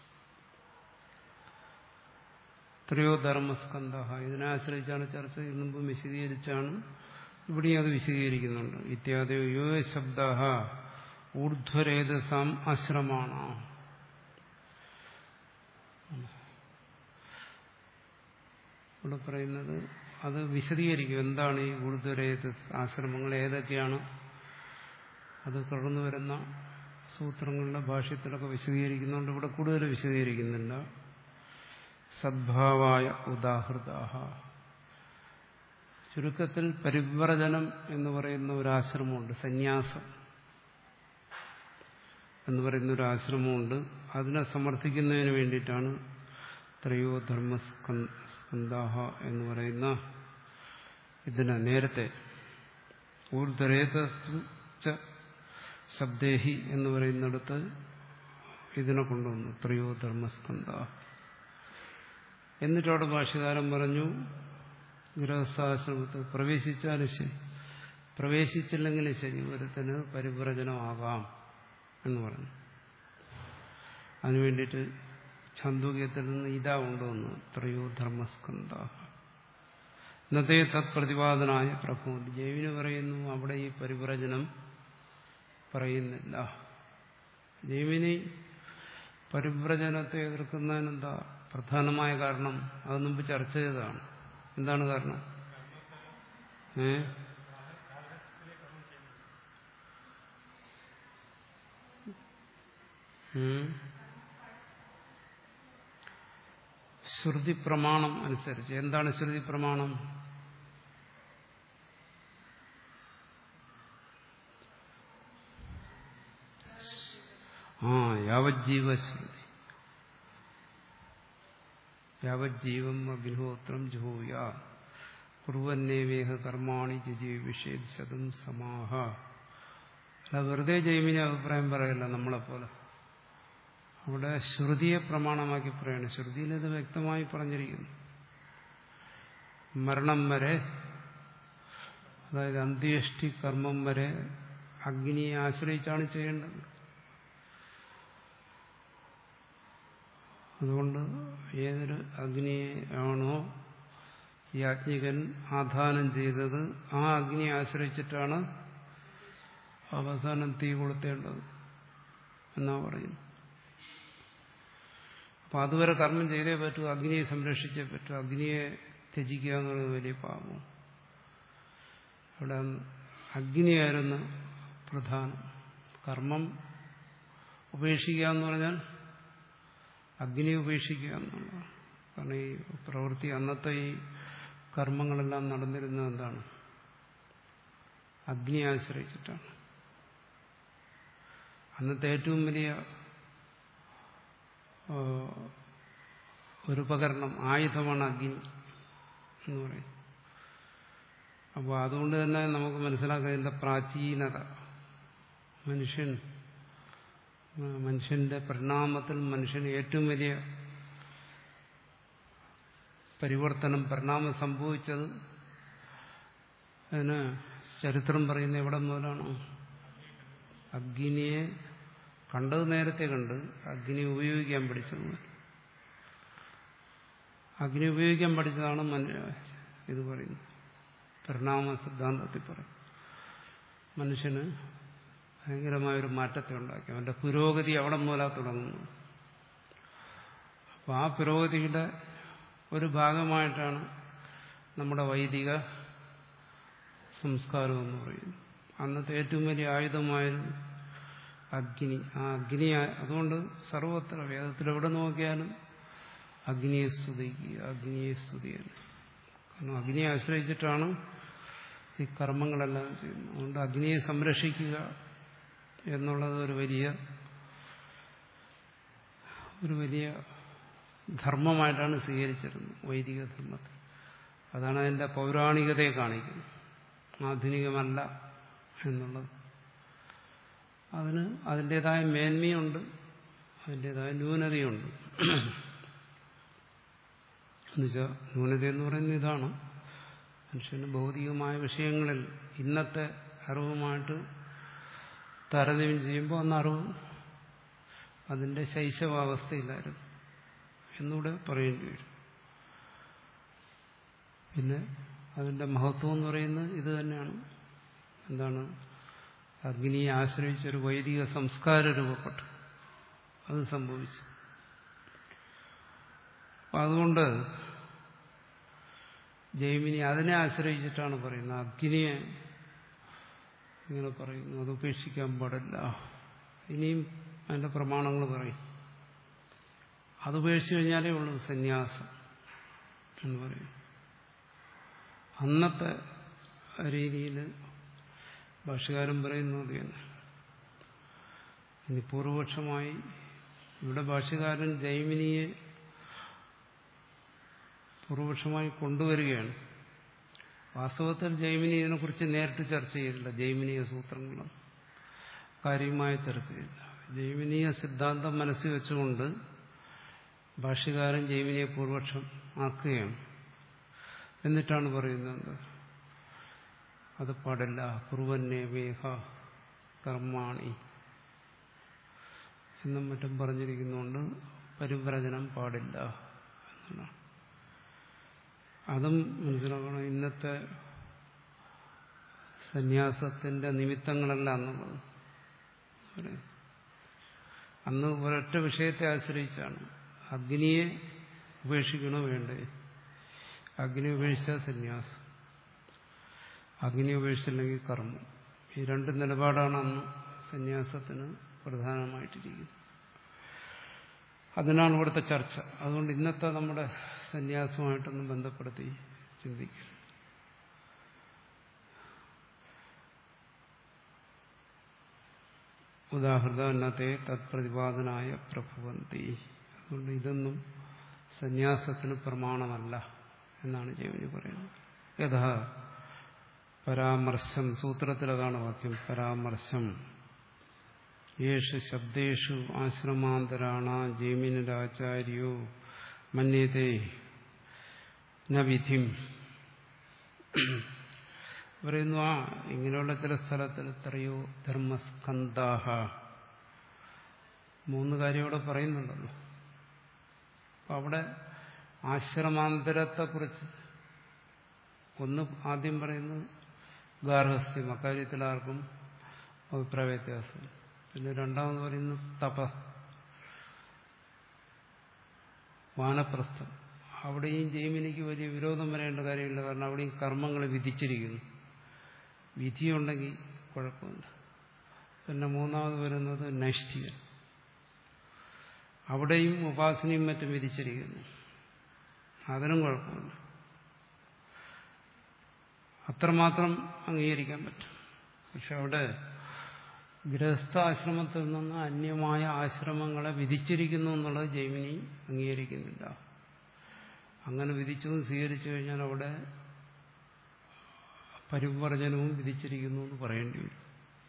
ത്രയോ ധർമ്മസ്കന്ധ ഇതിനെ ആശ്രയിച്ചാണ് ചർച്ച ചെയ്യുമ്പോൾ വിശദീകരിച്ചാണ് ഇവിടെയും അത് വിശദീകരിക്കുന്നുണ്ട് ഇത്യാദി യോ ശബ്ദ ഊർധ്വരേതസാം ആശ്രമാണ് ഇവിടെ പറയുന്നത് അത് വിശദീകരിക്കും എന്താണ് ഈ ഊർധ്വരേത ആശ്രമങ്ങൾ ഏതൊക്കെയാണ് അത് തുടർന്നു വരുന്ന സൂത്രങ്ങളുടെ ഭാഷ്യത്തിലൊക്കെ വിശദീകരിക്കുന്നുണ്ട് ഇവിടെ കൂടുതൽ വിശദീകരിക്കുന്നില്ല സദ്ഭാവായ ഉദാഹൃതാഹ ചുരുക്കത്തിൽ പരിവ്രജനം എന്ന് പറയുന്ന ഒരു ആശ്രമമുണ്ട് സന്യാസം എന്ന് പറയുന്ന ഒരു ആശ്രമമുണ്ട് അതിനെ സമർത്ഥിക്കുന്നതിന് വേണ്ടിയിട്ടാണ് ത്രയോ ധർമ്മസ്കന്ധാഹ എന്ന് പറയുന്ന ഇതിനെ നേരത്തെ ഊർധരേത ശബ്ദേഹി എന്ന് പറയുന്നിടത്ത് ഇതിനെ കൊണ്ടുവന്നു ത്രയോ ധർമ്മസ്കന്ധ എന്നിട്ടവിടെ ഭാഷകാരൻ പറഞ്ഞു ഗൃഹസ്ഥാശ്രമത്തിൽ പ്രവേശിച്ചാലും ശരി പ്രവേശിച്ചില്ലെങ്കിലും ശരി ഒരുത്തിന് പരിവ്രജനമാകാം എന്ന് പറഞ്ഞു അതിനു വേണ്ടിയിട്ട് ഛാന്തോക്യത്തിൽ നിന്ന് ഇതാ കൊണ്ടുവന്നു ത്രയോ ധർമ്മസ്കന്ധ ഇന്നത്തെ തത് പ്രതിപാദനായ പ്രഭുവിന്റെ ജൈവിന് പറയുന്നു അവിടെ ഈ പരിവ്രജനം പറയുന്നില്ല ജൈവിനി പരിവ്രജനത്തെ എതിർക്കുന്നതിനെന്താ പ്രധാനമായ കാരണം അത് മുമ്പ് ചർച്ച ചെയ്തതാണ് എന്താണ് കാരണം ഏ ശ്രുതി പ്രമാണം അനുസരിച്ച് എന്താണ് ശ്രുതി പ്രമാണം ആ യാവജ്ജീവശ്രുതി യാവജ്ജീവം അഗ്നിഹോത്രം ജുഹൂയ കുറുവന്നേവേഹ കർമാണി ജിജീവിഷേത് ശതം സമാഹ അല്ല വെറുതെ ജൈമിനി അഭിപ്രായം പറയല്ല നമ്മളെപ്പോലെ അവിടെ ശ്രുതിയെ പ്രമാണമാക്കി പറയാണ് ശ്രുതിയിൽ ഇത് വ്യക്തമായി പറഞ്ഞിരിക്കുന്നു മരണം വരെ അതായത് അന്ത്യേഷ്ടി കർമ്മം വരെ അഗ്നിയെ ആശ്രയിച്ചാണ് ചെയ്യേണ്ടത് അതുകൊണ്ട് ഏതൊരു അഗ്നിയെ ആണോ യാജ്ഞികൻ ആധാനം ചെയ്തത് ആ അഗ്നിയെ ആശ്രയിച്ചിട്ടാണ് അവസാനം തീ കൊളുത്തേണ്ടത് എന്നാ പറയുന്നു അപ്പൊ അതുവരെ കർമ്മം ചെയ്തേ പറ്റൂ അഗ്നിയെ സംരക്ഷിച്ചേ പറ്റൂ അഗ്നിയെ ത്യജിക്കുക എന്ന് പറയുന്നത് വലിയ പാപം അവിടെ അഗ്നിയായിരുന്നു പ്രധാനം കർമ്മം ഉപേക്ഷിക്കുക എന്ന് പറഞ്ഞാൽ അഗ്നി ഉപേക്ഷിക്കുക എന്നുള്ളതാണ് കാരണം ഈ പ്രവൃത്തി അന്നത്തെ ഈ കർമ്മങ്ങളെല്ലാം നടന്നിരുന്നത് എന്താണ് അഗ്നിയെ ആശ്രയിച്ചിട്ടാണ് അന്നത്തെ ഏറ്റവും വലിയ ഒരു ഉപകരണം ആയുധമാണ് അഗ്നി എന്ന് പറയും അപ്പോൾ അതുകൊണ്ട് തന്നെ നമുക്ക് മനസ്സിലാക്കുക ഇതിൻ്റെ പ്രാചീനത മനുഷ്യൻ മനുഷ്യന്റെ പരിണാമത്തിൽ മനുഷ്യന് ഏറ്റവും വലിയ പരിവർത്തനം പരിണാമം സംഭവിച്ചത് അതിന് ചരിത്രം പറയുന്ന എവിടെ മുതലാണ് അഗ്നിയെ കണ്ടത് നേരത്തെ കണ്ട് അഗ്നി ഉപയോഗിക്കാൻ പഠിച്ചത് അഗ്നി ഉപയോഗിക്കാൻ പഠിച്ചതാണ് ഇത് പറയുന്നത് പരിണാമ സിദ്ധാന്തത്തിൽ പറയും മനുഷ്യന് ഭയങ്കരമായൊരു മാറ്റത്തെ ഉണ്ടാക്കി അവന്റെ പുരോഗതി അവിടെ മൂലാ തുടങ്ങുന്നു അപ്പോൾ ആ പുരോഗതിയുടെ ഒരു ഭാഗമായിട്ടാണ് നമ്മുടെ വൈദിക സംസ്കാരം എന്ന് പറയുന്നത് അന്നത്തെ ഏറ്റവും വലിയ ആയുധമായിരുന്നു അഗ്നി ആ അഗ്നി അതുകൊണ്ട് സർവത്ര വേദത്തിൽ എവിടെ നോക്കിയാലും അഗ്നിയെ സ്തുതിക്കുക അഗ്നിയെ സ്തുതിക്കുക കാരണം അഗ്നിയെ ആശ്രയിച്ചിട്ടാണ് ഈ കർമ്മങ്ങളെല്ലാം ചെയ്യുന്നത് അതുകൊണ്ട് അഗ്നിയെ സംരക്ഷിക്കുക എന്നുള്ളത് ഒരു വലിയ ഒരു വലിയ ധർമ്മമായിട്ടാണ് സ്വീകരിച്ചിരുന്നത് വൈദിക ധർമ്മത്തിൽ അതാണ് അതിൻ്റെ പൗരാണികതയെ കാണിക്കുന്നത് ആധുനികമല്ല എന്നുള്ളത് അതിന് അതിൻ്റെതായ മേന്മയുണ്ട് അതിൻ്റെതായ ന്യൂനതയുണ്ട് എന്നുവെച്ചാൽ ന്യൂനത എന്ന് പറയുന്നത് ഇതാണ് മനുഷ്യന് ഭൗതികമായ വിഷയങ്ങളിൽ ഇന്നത്തെ അറിവുമായിട്ട് താരതമ്യം ചെയ്യുമ്പോൾ അന്ന് അറിവ് അതിൻ്റെ ശൈശവാവസ്ഥയിലായിരുന്നു എന്നൂടെ പറയേണ്ടി വരും പിന്നെ അതിൻ്റെ മഹത്വം എന്ന് പറയുന്നത് ഇത് തന്നെയാണ് എന്താണ് അഗ്നിയെ ആശ്രയിച്ചൊരു വൈദിക സംസ്കാരം രൂപപ്പെട്ടു അത് സംഭവിച്ചു അപ്പം അതുകൊണ്ട് ജൈമിനി അതിനെ ആശ്രയിച്ചിട്ടാണ് പറയുന്നത് അഗ്നിയെ ഇങ്ങനെ പറയുന്നു അത് ഉപേക്ഷിക്കാൻ പാടില്ല ഇനിയും അതിന്റെ പ്രമാണങ്ങൾ പറയും അത് ഉപേക്ഷിച്ചു കഴിഞ്ഞാലേ ഉള്ളൂ സന്യാസം എന്ന് പറയും അന്നത്തെ രീതിയിൽ ഭാഷകാരൻ പറയുന്നത് തന്നെ ഇനി പൂർവപക്ഷമായി ഇവിടെ ഭാഷകാരൻ ജൈമിനിയെ പൂർവപക്ഷമായി കൊണ്ടുവരികയാണ് വാസ്തവത്തിൽ ജൈമിനി ഇതിനെക്കുറിച്ച് നേരിട്ട് ചർച്ച ചെയ്തില്ല ജൈമിനീയ സൂത്രങ്ങളും കാര്യമായ ചർച്ച ചെയ്തില്ല ജൈമിനീയ സിദ്ധാന്തം മനസ്സിൽ വെച്ചുകൊണ്ട് ഭാഷ്യകാരൻ ജൈമിനിയെ പൂർവപക്ഷം ആക്കുകയാണ് എന്നിട്ടാണ് പറയുന്നത് അത് പാടില്ല കുറുവന്നെ വേഹ കർമാണി എന്നും മറ്റും പറഞ്ഞിരിക്കുന്നുണ്ട് പരിവ്രജനം പാടില്ല എന്നാണ് അതും മനസ്സിലാക്കണം ഇന്നത്തെ സന്യാസത്തിന്റെ നിമിത്തങ്ങളല്ല അന്നുള്ളത് അന്ന് ഒരൊറ്റ വിഷയത്തെ ആശ്രയിച്ചാണ് അഗ്നിയെ ഉപേക്ഷിക്കണോ വേണ്ടേ അഗ്നി ഉപേക്ഷിച്ചാൽ സന്യാസം അഗ്നി ഉപേക്ഷിച്ചില്ലെങ്കിൽ കർമ്മം ഈ രണ്ട് നിലപാടാണ് അന്ന് സന്യാസത്തിന് പ്രധാനമായിട്ടിരിക്കുന്നത് അതിനാണ് ഇവിടുത്തെ ചർച്ച അതുകൊണ്ട് ഇന്നത്തെ നമ്മുടെ സന്യാസമായിട്ടൊന്നും ബന്ധപ്പെടുത്തി ചിന്തിക്കും ഉദാഹൃതത്തെ തത്പ്രതിപാദനായ പ്രഭവന്തി അതുകൊണ്ട് ഇതൊന്നും സന്യാസത്തിന് പ്രമാണമല്ല എന്നാണ് ജൈവനി പറയുന്നത് യഥാ പരാമർശം സൂത്രത്തിലതാണ് വാക്യം പരാമർശം യേഷു ശബ്ദേഷു ആശ്രമാന്തരാണ ജൈമിനരാചാര്യോ മന്യത്തെ നവിധിം പറയുന്നു ആ ഇങ്ങനെയുള്ള ചില സ്ഥലത്തിൽ എത്രയോ ധർമ്മസ്കന്ധാഹ മൂന്ന് കാര്യം അവിടെ പറയുന്നുണ്ടല്ലോ അപ്പൊ അവിടെ ആശ്രമാന്തരത്തെക്കുറിച്ച് ഒന്ന് ആദ്യം പറയുന്നത് ഗാർഹസ്ഥ്യം അക്കാര്യത്തിൽ ആർക്കും അഭിപ്രായ വ്യത്യാസം പിന്നെ രണ്ടാമത് പറയുന്നത് തപ വാനപ്രസ്ഥം അവിടെയും ജൈമിനിക്ക് വലിയ വിരോധം വരേണ്ട കാര്യമില്ല കാരണം അവിടെയും കർമ്മങ്ങൾ വിധിച്ചിരിക്കുന്നു വിധിയുണ്ടെങ്കിൽ കുഴപ്പമില്ല പിന്നെ മൂന്നാമത് വരുന്നത് നൈഷ്ഠികൻ അവിടെയും ഉപാസനയും മറ്റും വിധിച്ചിരിക്കുന്നു അതിനും കുഴപ്പമില്ല അത്രമാത്രം അംഗീകരിക്കാൻ പറ്റും പക്ഷെ അവിടെ ഗൃഹസ്ഥാശ്രമത്തിൽ നിന്ന് അന്യമായ ആശ്രമങ്ങളെ വിധിച്ചിരിക്കുന്നു എന്നുള്ളത് ജൈമിനി അംഗീകരിക്കുന്നില്ല അങ്ങനെ വിധിച്ചതും സ്വീകരിച്ചു കഴിഞ്ഞാൽ അവിടെ പരിവർജനവും വിധിച്ചിരിക്കുന്നു എന്ന് പറയേണ്ടി വരും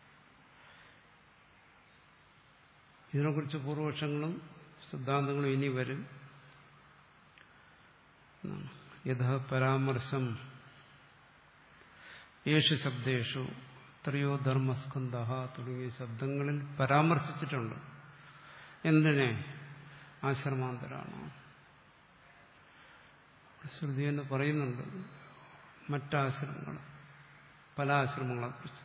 ഇതിനെക്കുറിച്ച് പൂർവപക്ഷങ്ങളും സിദ്ധാന്തങ്ങളും ഇനി വരും യഥാ പരാമർശം യേശു ശബ്ദേഷു എത്രയോ ധർമ്മസ്കന്ധ തുടങ്ങിയ ശബ്ദങ്ങളിൽ പരാമർശിച്ചിട്ടുണ്ട് എന്തിനെ ആശ്രമാന്തരാണ് ശ്രുതി എന്ന് പറയുന്നുണ്ട് മറ്റാശ്രമങ്ങൾ പല ആശ്രമങ്ങളെക്കുറിച്ച്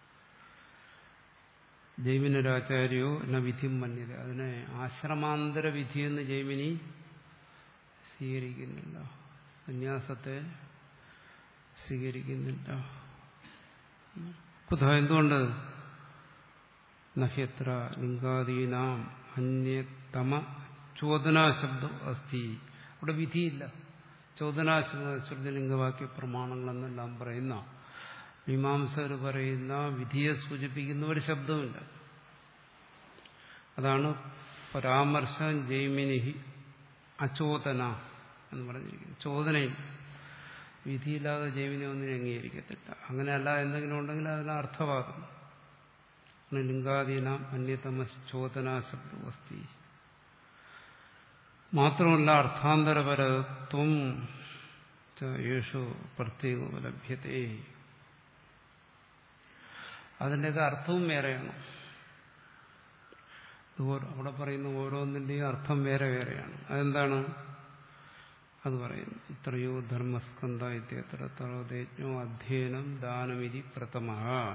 ജൈമിനരാചാര്യോ എന്ന വിധിയും മന്യത അതിനെ ആശ്രമാന്തര വിധിയെന്ന് ജൈമിനി സ്വീകരിക്കുന്നില്ല സന്യാസത്തെ സ്വീകരിക്കുന്നില്ല കുത എന്തുകൊണ്ട് നഹ്യത്ര ലിംഗാദീനാം അന്യതമ ചോദനാശബ്ദം അസ്തി അവിടെ വിധിയില്ല ചോദനാശബ്ദ ശ്രുതിലിംഗവാക്യ പ്രമാണങ്ങളെന്നെല്ലാം പറയുന്ന മീമാംസകർ പറയുന്ന വിധിയെ സൂചിപ്പിക്കുന്ന ഒരു ശബ്ദമില്ല അതാണ് പരാമർശം ജൈമിനിഹി അചോദന എന്ന് പറഞ്ഞിരിക്കുന്നത് ചോദനയിൽ വിധിയില്ലാതെ ജൈവിനെ ഒന്നിനെ അംഗീകരിക്കത്തില്ല അങ്ങനെയല്ല എന്തെങ്കിലും ഉണ്ടെങ്കിൽ അതിന് അർത്ഥവാദം ലിംഗാദീനാം അന്യതമശ്ചോദന ശബ്ദവസ്തി മാത്രമല്ല അർത്ഥാന്തരപരത്വം യേശു പ്രത്യേകം ലഭ്യതേ അതിൻ്റെയൊക്കെ അർത്ഥവും വേറെയാണ് അവിടെ പറയുന്ന ഓരോന്നിൻ്റെയും അർത്ഥം വേറെ വേറെയാണ് അതെന്താണ് അത് പറയുന്നു ഇത്രയോ ധർമ്മസ്കന്ധ ഇത്യത്ര തറോദേജ്ഞോ അധ്യയനം ദാനമിതി പ്രഥമ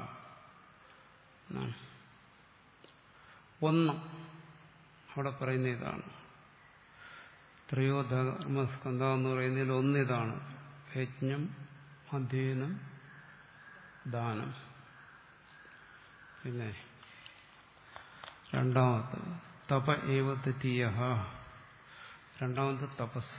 ഒന്ന് അവിടെ പറയുന്ന ഇതാണ് ഇത്രയോ ധർമ്മസ്കന്ധ എന്ന് പറയുന്നതിൽ ഒന്നിതാണ് യജ്ഞം അധ്യയനം ദാനം പിന്നെ രണ്ടാമത് തപ ഏവ തൃതീയ രണ്ടാമത് തപസ്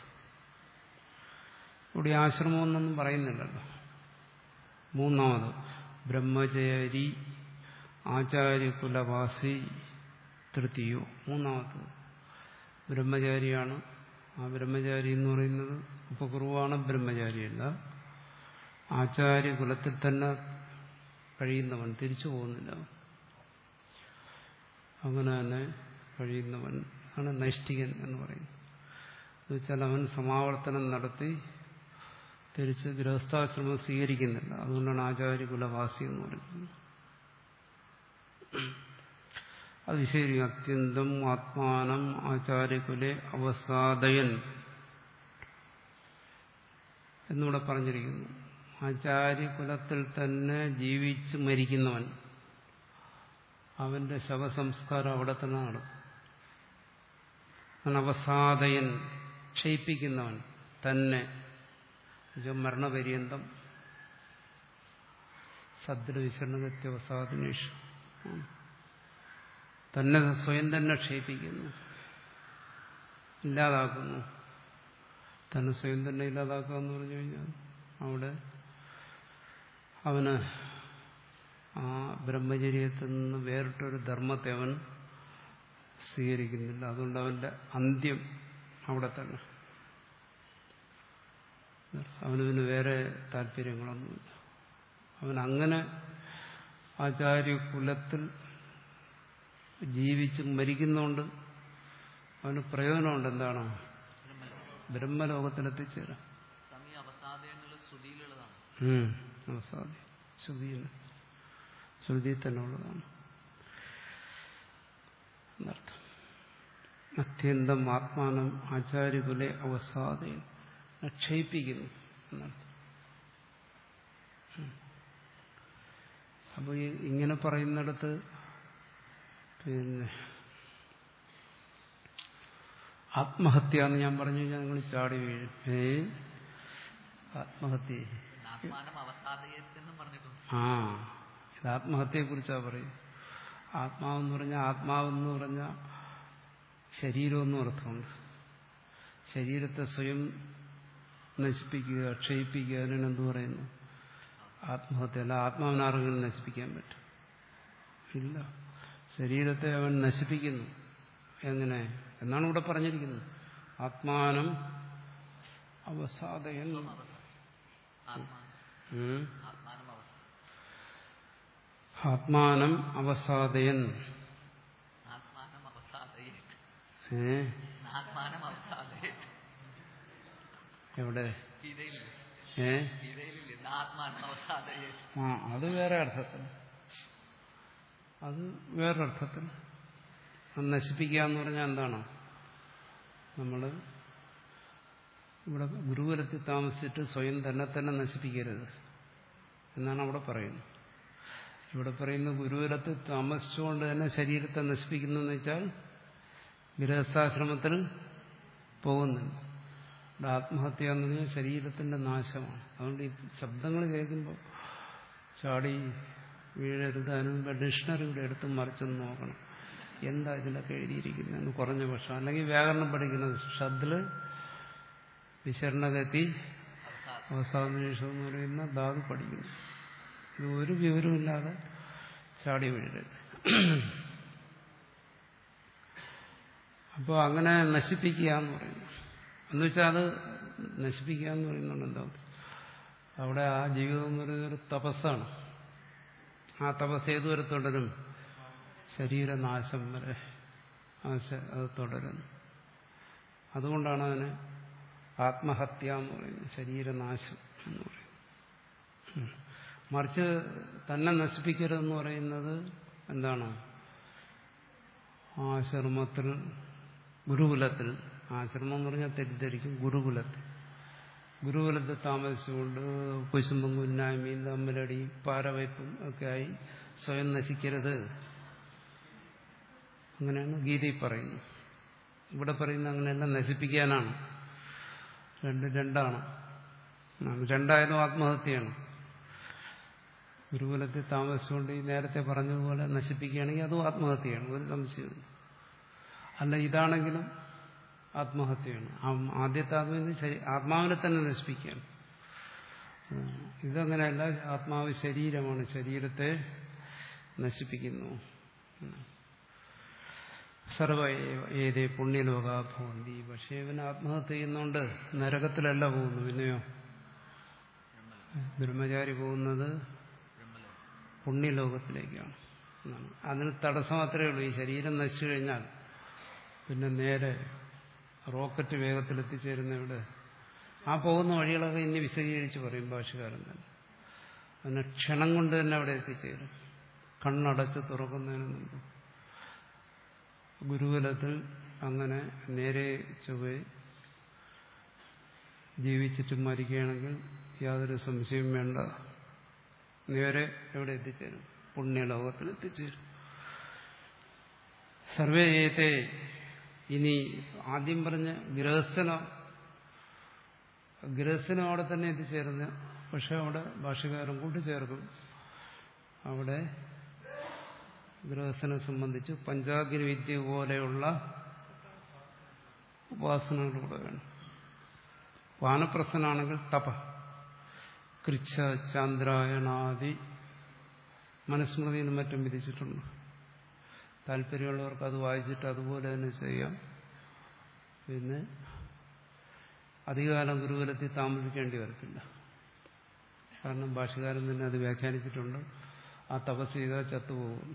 ഇവിടെ ആശ്രമമൊന്നും പറയുന്നില്ലല്ലോ മൂന്നാമത് ബ്രഹ്മചാരി ആചാര്യകുലവാസി തൃതീയോ മൂന്നാമത് ബ്രഹ്മചാരിയാണ് ആ ബ്രഹ്മചാരി എന്ന് പറയുന്നത് ഉപകുറുവാണ് ബ്രഹ്മചാരിയല്ല ആചാര്യകുലത്തിൽ തന്നെ കഴിയുന്നവൻ തിരിച്ചു പോകുന്നില്ല അങ്ങനെ തന്നെ കഴിയുന്നവൻ ആണ് നൈഷ്ഠികൻ എന്ന് പറയുന്നത് എന്നുവെച്ചാൽ അവൻ സമാവർത്തനം നടത്തി തിരിച്ച് ഗൃഹസ്ഥാശ്രമം സ്വീകരിക്കുന്നില്ല അതുകൊണ്ടാണ് ആചാര്യകുലവാസി എന്ന് പറയുന്നത് അത് വിശേഷിക്കും അത്യന്തം ആത്മാനം ആചാര്യകുലെ അവസാദയൻ എന്നിവിടെ പറഞ്ഞിരിക്കുന്നു ആചാര്യകുലത്തിൽ തന്നെ ജീവിച്ച് മരിക്കുന്നവൻ അവന്റെ ശവസംസ്കാരം അവിടെ തന്നെ നടക്കും അവസാദയൻ ക്ഷയിപ്പിക്കുന്നവൻ തന്നെ മരണപര്യന്തം സദ്രവിശരണഗത്യവസാദിനേഷ് തന്നെ സ്വയം തന്നെ ക്ഷയിപ്പിക്കുന്നു ഇല്ലാതാക്കുന്നു തന്നെ സ്വയം തന്നെ ഇല്ലാതാക്കുക എന്ന് പറഞ്ഞു കഴിഞ്ഞാൽ അവിടെ അവന് ആ ബ്രഹ്മചര്യത്തിൽ നിന്ന് വേറിട്ടൊരു ധർമ്മത്തെ അവൻ സ്വീകരിക്കുന്നില്ല അതുകൊണ്ട് അവന്റെ അന്ത്യം അവിടെ തന്നെ അവനതിന് വേറെ താല്പര്യങ്ങളൊന്നുമില്ല അവൻ അങ്ങനെ ആചാര്യകുലത്തിൽ ജീവിച്ച് മരിക്കുന്നതുകൊണ്ട് അവന് പ്രയോജനമുണ്ട് എന്താണ് ബ്രഹ്മലോകത്തിലെത്തിച്ചേരാം സ്വാമി അവസാദ എന്നുള്ള ശ്രുതിയിലുള്ളതാണ് അവസാദി ശ്രുതിയിൽ ശ്രുതി തന്നെ ഉള്ളതാണ് എന്നർത്ഥം അത്യന്തം ആത്മാനം ആചാര്യകുലെ അവസാദയിൽ ക്ഷയിപ്പിക്കുന്നു എന്നർത്ഥം അപ്പോൾ ഇങ്ങനെ പറയുന്നിടത്ത് പിന്നെ ആത്മഹത്യ എന്ന് ഞാൻ പറഞ്ഞു കഴിഞ്ഞാൽ നിങ്ങൾ ചാടി വീഴും ഏ ആത്മഹത്യ ആത്മാനം അവസാദയെന്നും പറഞ്ഞിട്ടുണ്ട് ആ ഇത് ആത്മഹത്യയെക്കുറിച്ചാണ് പറയും ആത്മാവെന്ന് പറഞ്ഞാൽ ആത്മാവെന്ന് പറഞ്ഞാൽ ശരീരമെന്നും അർത്ഥമുണ്ട് ശരീരത്തെ സ്വയം നശിപ്പിക്കുക ക്ഷയിപ്പിക്കുക അതിനാണ് എന്ത് പറയുന്നു ആത്മഹത്യ അല്ല ആത്മാവിനാരെങ്കിലും നശിപ്പിക്കാൻ പറ്റും ഇല്ല ശരീരത്തെ അവൻ നശിപ്പിക്കുന്നു എങ്ങനെ എന്നാണ് ഇവിടെ പറഞ്ഞിരിക്കുന്നത് ആത്മാനം അവസാദയൻ ആത്മാനം ഉം. ആത്മാനം അവസാദ ആത്മാനം അവസാദയൻ ആത്മാനം അവസാദയെ ഏ ആത്മാനം അവസാദയെ എവിടെ ഗീതയിലില്ലേ ഏ ഗീതയിലില്ലേ ആത്മാനം അവസാദയെ ആ അത് വേറെ അർത്ഥത്തിൽ അത് വേറൊരർത്ഥത്തിൽ അത് നശിപ്പിക്കുക എന്ന് പറഞ്ഞാൽ എന്താണ് നമ്മൾ ഇവിടെ ഗുരുകുലത്തിൽ താമസിച്ചിട്ട് സ്വയം തന്നെ തന്നെ നശിപ്പിക്കരുത് എന്നാണ് അവിടെ പറയുന്നത് ഇവിടെ പറയുന്ന ഗുരുകുലത്തിൽ താമസിച്ചുകൊണ്ട് തന്നെ ശരീരത്തെ നശിപ്പിക്കുന്നതെന്ന് വെച്ചാൽ ഗൃഹസ്ഥാശ്രമത്തിൽ പോകുന്നില്ല ഇവിടെ ആത്മഹത്യ എന്ന് പറഞ്ഞാൽ ശരീരത്തിന്റെ നാശമാണ് അതുകൊണ്ട് ഈ ശബ്ദങ്ങൾ കേൾക്കുമ്പോൾ ചാടി വീഴരുത് അതിന് മുമ്പ് ഡിക്ഷണറി ഇവിടെ എടുത്ത് മറിച്ചൊന്ന് നോക്കണം എന്താ ഇതിലൊക്കെ എഴുതിയിരിക്കുന്നതെന്ന് കുറഞ്ഞ പക്ഷം അല്ലെങ്കിൽ വ്യാകരണം പഠിക്കുന്നത് ഷദ്ല് വിശരണഗതി അവസാദനിഷം എന്ന് പറയുന്ന ധാതു പഠിക്കുന്നു ഇത് ഒരു വിവരമില്ലാതെ ചാടി വീഴരുത് അപ്പോൾ അങ്ങനെ നശിപ്പിക്കുക എന്ന് പറയുന്നു എന്നുവെച്ചാൽ അത് നശിപ്പിക്കുക എന്ന് പറയുന്നുണ്ട് എന്താ അവിടെ ആ ജീവിതം എന്ന് പറയുന്നത് ഒരു തപസ്സാണ് ആ തപസ് ഏതുവരെ തുടരും ശരീരനാശം വരെ ആ ശ- അത് തുടരുന്നു അതുകൊണ്ടാണ് അതിന് ആത്മഹത്യ എന്ന് പറയുന്നത് ശരീരനാശം എന്ന് പറയുന്നത് ഉം. മറിച്ച് തന്നെ നശിപ്പിക്കരുതെന്ന് പറയുന്നത് എന്താണ് ആശ്രമത്തിൽ ഗുരുകുലത്തിൽ ആശ്രമം എന്ന് പറഞ്ഞാൽ തെറ്റിദ്ധരിക്കും ഗുരുകുലത്തിൽ ഗുരുകുലത്തിൽ താമസിച്ചുകൊണ്ട് കുശുമ്പും കുന്നായ്മയും തമ്മിലടിയും പാരവയ്പും ഒക്കെ ആയി സ്വയം നശിക്കരുത് അങ്ങനെയാണ് ഗീതയിൽ പറയുന്നത് ഇവിടെ പറയുന്നത് അങ്ങനെയല്ല നശിപ്പിക്കാനാണ് രണ്ട് രണ്ടാണ് ആണ്. രണ്ടായാലും ആത്മഹത്യയാണ് ഗുരുകുലത്തിൽ താമസിച്ചുകൊണ്ട് ഈ നേരത്തെ പറഞ്ഞതുപോലെ നശിപ്പിക്കുകയാണെങ്കിൽ അതും ആത്മഹത്യയാണ് ഒരു സംശയമില്ല അല്ല ഇതാണെങ്കിലും ആത്മഹത്യയാണ് ആ- ആദ്യത്തെ ആത്മാവിനെ ശരി ആത്മാവിനെ തന്നെ നശിപ്പിക്കുകയാണ് ഉം. ഇതങ്ങനെയല്ല ആത്മാവ് ശരീരമാണ് ശരീരത്തെ നശിപ്പിക്കുന്നു ഉം. സർവ ഏവ- ഏതേ പുണ്യലോക ഭവന്തി പക്ഷേ ഇവൻ ആത്മഹത്യ ചെയ്യുന്നോണ്ട് നരകത്തിലല്ല പോകുന്നു പിന്നെയോ ബ്രഹ്മചാരി പോകുന്നത് പുണ്യലോകത്തിലേക്കാണ് എന്നാണ്. അതിന് തടസ്സം മാത്രമേ ഉള്ളൂ ഈ ശരീരം നശിച്ചു കഴിഞ്ഞാൽ പിന്നെ നേരെ റോക്കറ്റ് വേഗത്തിൽ എത്തിച്ചേരുന്ന ഇവിടെ ആ പോകുന്ന വഴികളൊക്കെ ഇനി വിശദീകരിച്ച് പറയും ഭാഷകാരൻ തന്നെ അതിന് ക്ഷണം കൊണ്ട് തന്നെ അവിടെ എത്തിച്ചേരും കണ്ണടച്ച് തുറക്കുന്നതിന് മുമ്പ് ഗുരുകുലത്തിൽ അങ്ങനെ നേരെ ചൊവ്വേ ജീവിച്ചിട്ട് മരിക്കുകയാണെങ്കിൽ യാതൊരു സംശയവും വേണ്ട നേരെ എവിടെ എത്തിച്ചേരും പുണ്യലോകത്തിൽ എത്തിച്ചേരും സർവേ ചെയ്യത്തെ ഇനി ആദ്യം പറഞ്ഞ ഗൃഹസ്ഥനോ ഗൃഹസ്ഥനും അവിടെ തന്നെ എത്തിച്ചേരുന്ന പക്ഷെ അവിടെ ഭാഷകാരൻ കൂട്ടിച്ചേർക്കും അവിടെ ഗൃഹസ്ഥനെ സംബന്ധിച്ച് പഞ്ചാഗ്നി വിദ്യ പോലെയുള്ള ഉപാസനകളിലൂടെ വേണം വാനപ്രസ്ഥനാണെങ്കിൽ തപ കൃച്ഛ ചാന്ദ്രായണാദി മനുസ്മൃതിയിലും മറ്റും വിധിച്ചിട്ടുണ്ട് താല്പര്യമുള്ളവർക്ക് അത് വായിച്ചിട്ട് അതുപോലെ തന്നെ ചെയ്യാം പിന്നെ അധികകാലം ഗുരുകുലത്തിൽ താമസിക്കേണ്ടി വരത്തില്ല കാരണം ഭാഷകാരൻ തന്നെ അത് വ്യാഖ്യാനിച്ചിട്ടുണ്ട് ആ തപസ് ചെയ്താൽ ചത്തുപോകും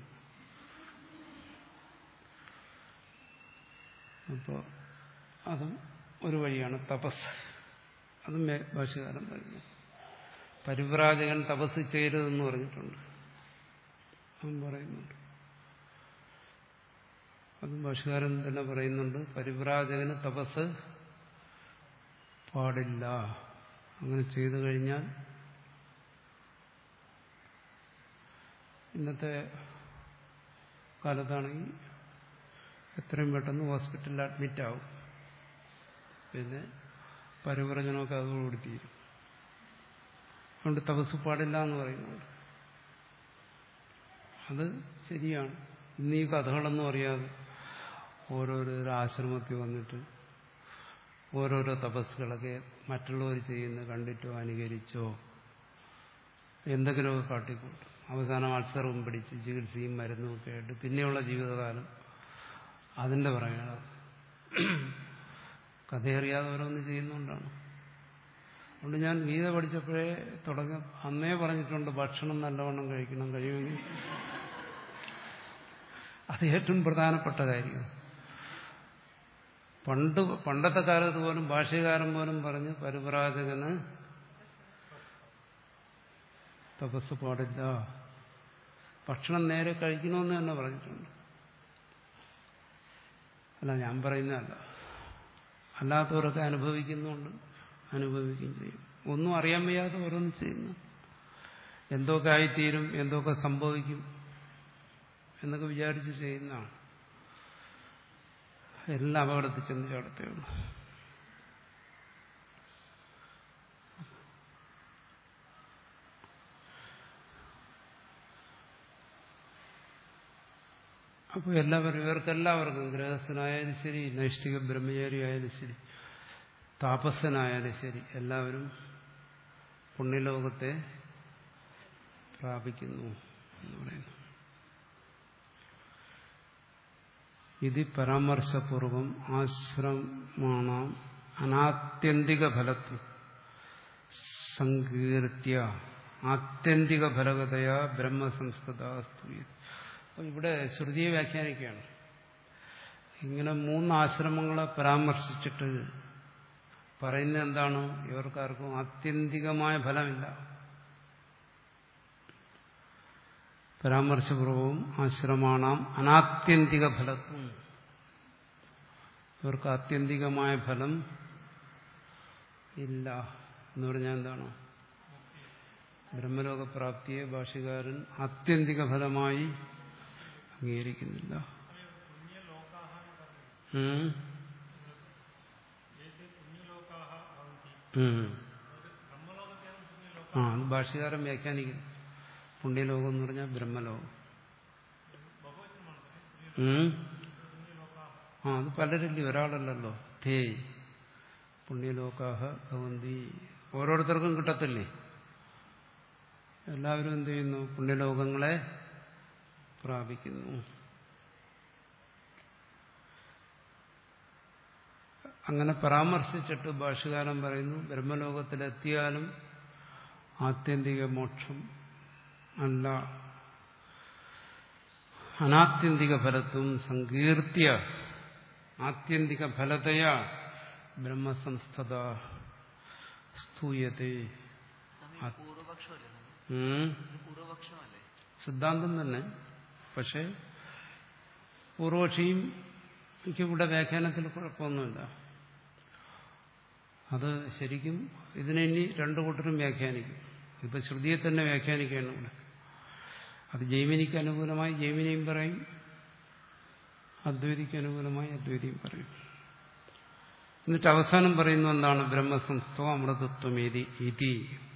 അപ്പോൾ അതും ഒരു വഴിയാണ് തപസ് അതും ഭാഷകാരൻ പറയുന്നു പരിവ്രാജകൻ തപസ് ചെയ്യരുതെന്ന് പറഞ്ഞിട്ടുണ്ട് അവൻ പറയുന്നുണ്ട് അതും ഭാഷകാരൻ തന്നെ പറയുന്നുണ്ട് പരിവ്രാജകന് തപസ് പാടില്ല അങ്ങനെ ചെയ്തു കഴിഞ്ഞാൽ ഇന്നത്തെ കാലത്താണെങ്കിൽ എത്രയും പെട്ടെന്ന് ഹോസ്പിറ്റലിൽ അഡ്മിറ്റ് ആവും പിന്നെ പരിവ്രജനമൊക്കെ അതോടുകൂടി തീരും അതുകൊണ്ട് തപസ് പാടില്ല എന്ന് പറയുന്നുണ്ട് അത് ശരിയാണ് ഇന്ന് ഈ കഥകളൊന്നും അറിയാതെ ഓരോരോ ആശ്രമത്തിൽ വന്നിട്ട് ഓരോരോ തപസ്സുകളൊക്കെ മറ്റുള്ളവർ ചെയ്യുന്ന കണ്ടിട്ടോ അനുകരിച്ചോ എന്തെങ്കിലുമൊക്കെ കാട്ടിക്കൂട്ടും അവസാനം അൾസറും പിടിച്ച് ചികിത്സയും മരുന്നും ഒക്കെ ആയിട്ട് പിന്നെയുള്ള ജീവിതകാലം അതിന്റെ പറയണ കഥയറിയാതെ ഓരോന്ന് ചെയ്യുന്നതുകൊണ്ടാണ് അതുകൊണ്ട് ഞാൻ ഗീത പഠിച്ചപ്പോഴേ തുടങ്ങി അന്നേ പറഞ്ഞിട്ടുണ്ട് ഭക്ഷണം നല്ലവണ്ണം കഴിക്കണം കഴിയുമെങ്കിൽ അത് ഏറ്റവും പ്രധാനപ്പെട്ട കാര്യം പണ്ട് പണ്ടത്തെ കാലത്ത് പോലും ഭാഷ്യകാരൻ പോലും പറഞ്ഞ് പരിപ്രാജകന് തപസ് പാടില്ല ഭക്ഷണം നേരെ കഴിക്കണമെന്ന് തന്നെ പറഞ്ഞിട്ടുണ്ട് അല്ല ഞാൻ പറയുന്നതല്ല അല്ലാത്തവരൊക്കെ അനുഭവിക്കുന്നുണ്ട് അനുഭവിക്കുകയും ചെയ്യും ഒന്നും അറിയാൻ വയ്യാതെ ഓരോന്ന് ചെയ്യുന്നു എന്തൊക്കെ ആയിത്തീരും എന്തൊക്കെ സംഭവിക്കും എന്നൊക്കെ വിചാരിച്ച് ചെയ്യുന്നതാണ് എല്ലാം അപകടത്തിൽ ചെന്ന് ചാടത്തേ ഉള്ളൂ അപ്പോൾ എല്ലാവരും ഇവർക്കെല്ലാവർക്കും ഗൃഹസ്ഥനായാലും ശരി നൈഷ്ഠിക ബ്രഹ്മചാരി ആയാലും ശരി താപസ്സനായാലും ശരി എല്ലാവരും പുണ്യലോകത്തെ പ്രാപിക്കുന്നു എന്ന് പറയുന്നു ഇത് പരാമർശപൂർവം ആശ്രമാണാം അനാത്യന്തിക ഫലത്വം സങ്കീർത്തിയ ആത്യന്തിക ഫലകതയാ ബ്രഹ്മസംസ്കൃതാസ്തു ഇവിടെ ശ്രുതിയെ വ്യാഖ്യാനിക്കുകയാണ് ഇങ്ങനെ മൂന്ന് ആശ്രമങ്ങളെ പരാമർശിച്ചിട്ട് പറയുന്നത് എന്താണ് ഇവർക്കാർക്കും ആത്യന്തികമായ ഫലമില്ല പരാമർശപൂർവവും ആശ്രമാണാം അനാത്യന്തിക ഫലത്വം ഇവർക്ക് ആത്യന്തികമായ ഫലം ഇല്ല എന്ന് പറഞ്ഞാൽ എന്താണ് ബ്രഹ്മലോകപ്രാപ്തിയെ ഭാഷകാരൻ ആത്യന്തിക ഫലമായി അംഗീകരിക്കുന്നില്ല ഉം. ഉം. ആ അത് ഭാഷകാരൻ വ്യാഖ്യാനിക്കുന്നു പുണ്യലോകം എന്ന് പറഞ്ഞാൽ ബ്രഹ്മലോകം ഉം. ആ അത് പലരില്ലേ ഒരാളല്ലല്ലോ തേ പുണ്യലോകാഹ ഭവന്തി ഓരോരുത്തർക്കും കിട്ടത്തില്ലേ എല്ലാവരും എന്ത് ചെയ്യുന്നു പുണ്യലോകങ്ങളെ പ്രാപിക്കുന്നു അങ്ങനെ പരാമർശിച്ചിട്ട് ഭാഷകാരൻ പറയുന്നു ബ്രഹ്മലോകത്തിലെത്തിയാലും ആത്യന്തിക മോക്ഷം അല്ല അനാത്യന്തിക ഫലത്വം സങ്കീർത്തിയ ആത്യന്തിക ഫലതയാ ബ്രഹ്മസംസ്ഥത സ്തൂയത്തെ സ്വാമി പൂർവപക്ഷമല്ലേ ഉം. ഇത് പൂർവപക്ഷമല്ലേ സിദ്ധാന്തം തന്നെ പക്ഷെ പൂർവക്ഷിയും എനിക്കിവിടെ വ്യാഖ്യാനത്തിൽ കുഴപ്പമൊന്നുമില്ല അത് ശരിക്കും ഇതിനെ ഇനി രണ്ടു കൂട്ടരും വ്യാഖ്യാനിക്കും ഇപ്പൊ ശ്രുതിയെ തന്നെ വ്യാഖ്യാനിക്കുകയാണ് ഇവിടെ അത് ജൈമിനിക്ക് അനുകൂലമായി ജൈമിനിയും പറയും അദ്വൈതിക്ക് അനുകൂലമായി അദ്വൈതിയും പറയും എന്നിട്ട് അവസാനം പറയുന്ന എന്താണ് ബ്രഹ്മസംസ്ഥോ അമൃതത്വമേതി ഇതി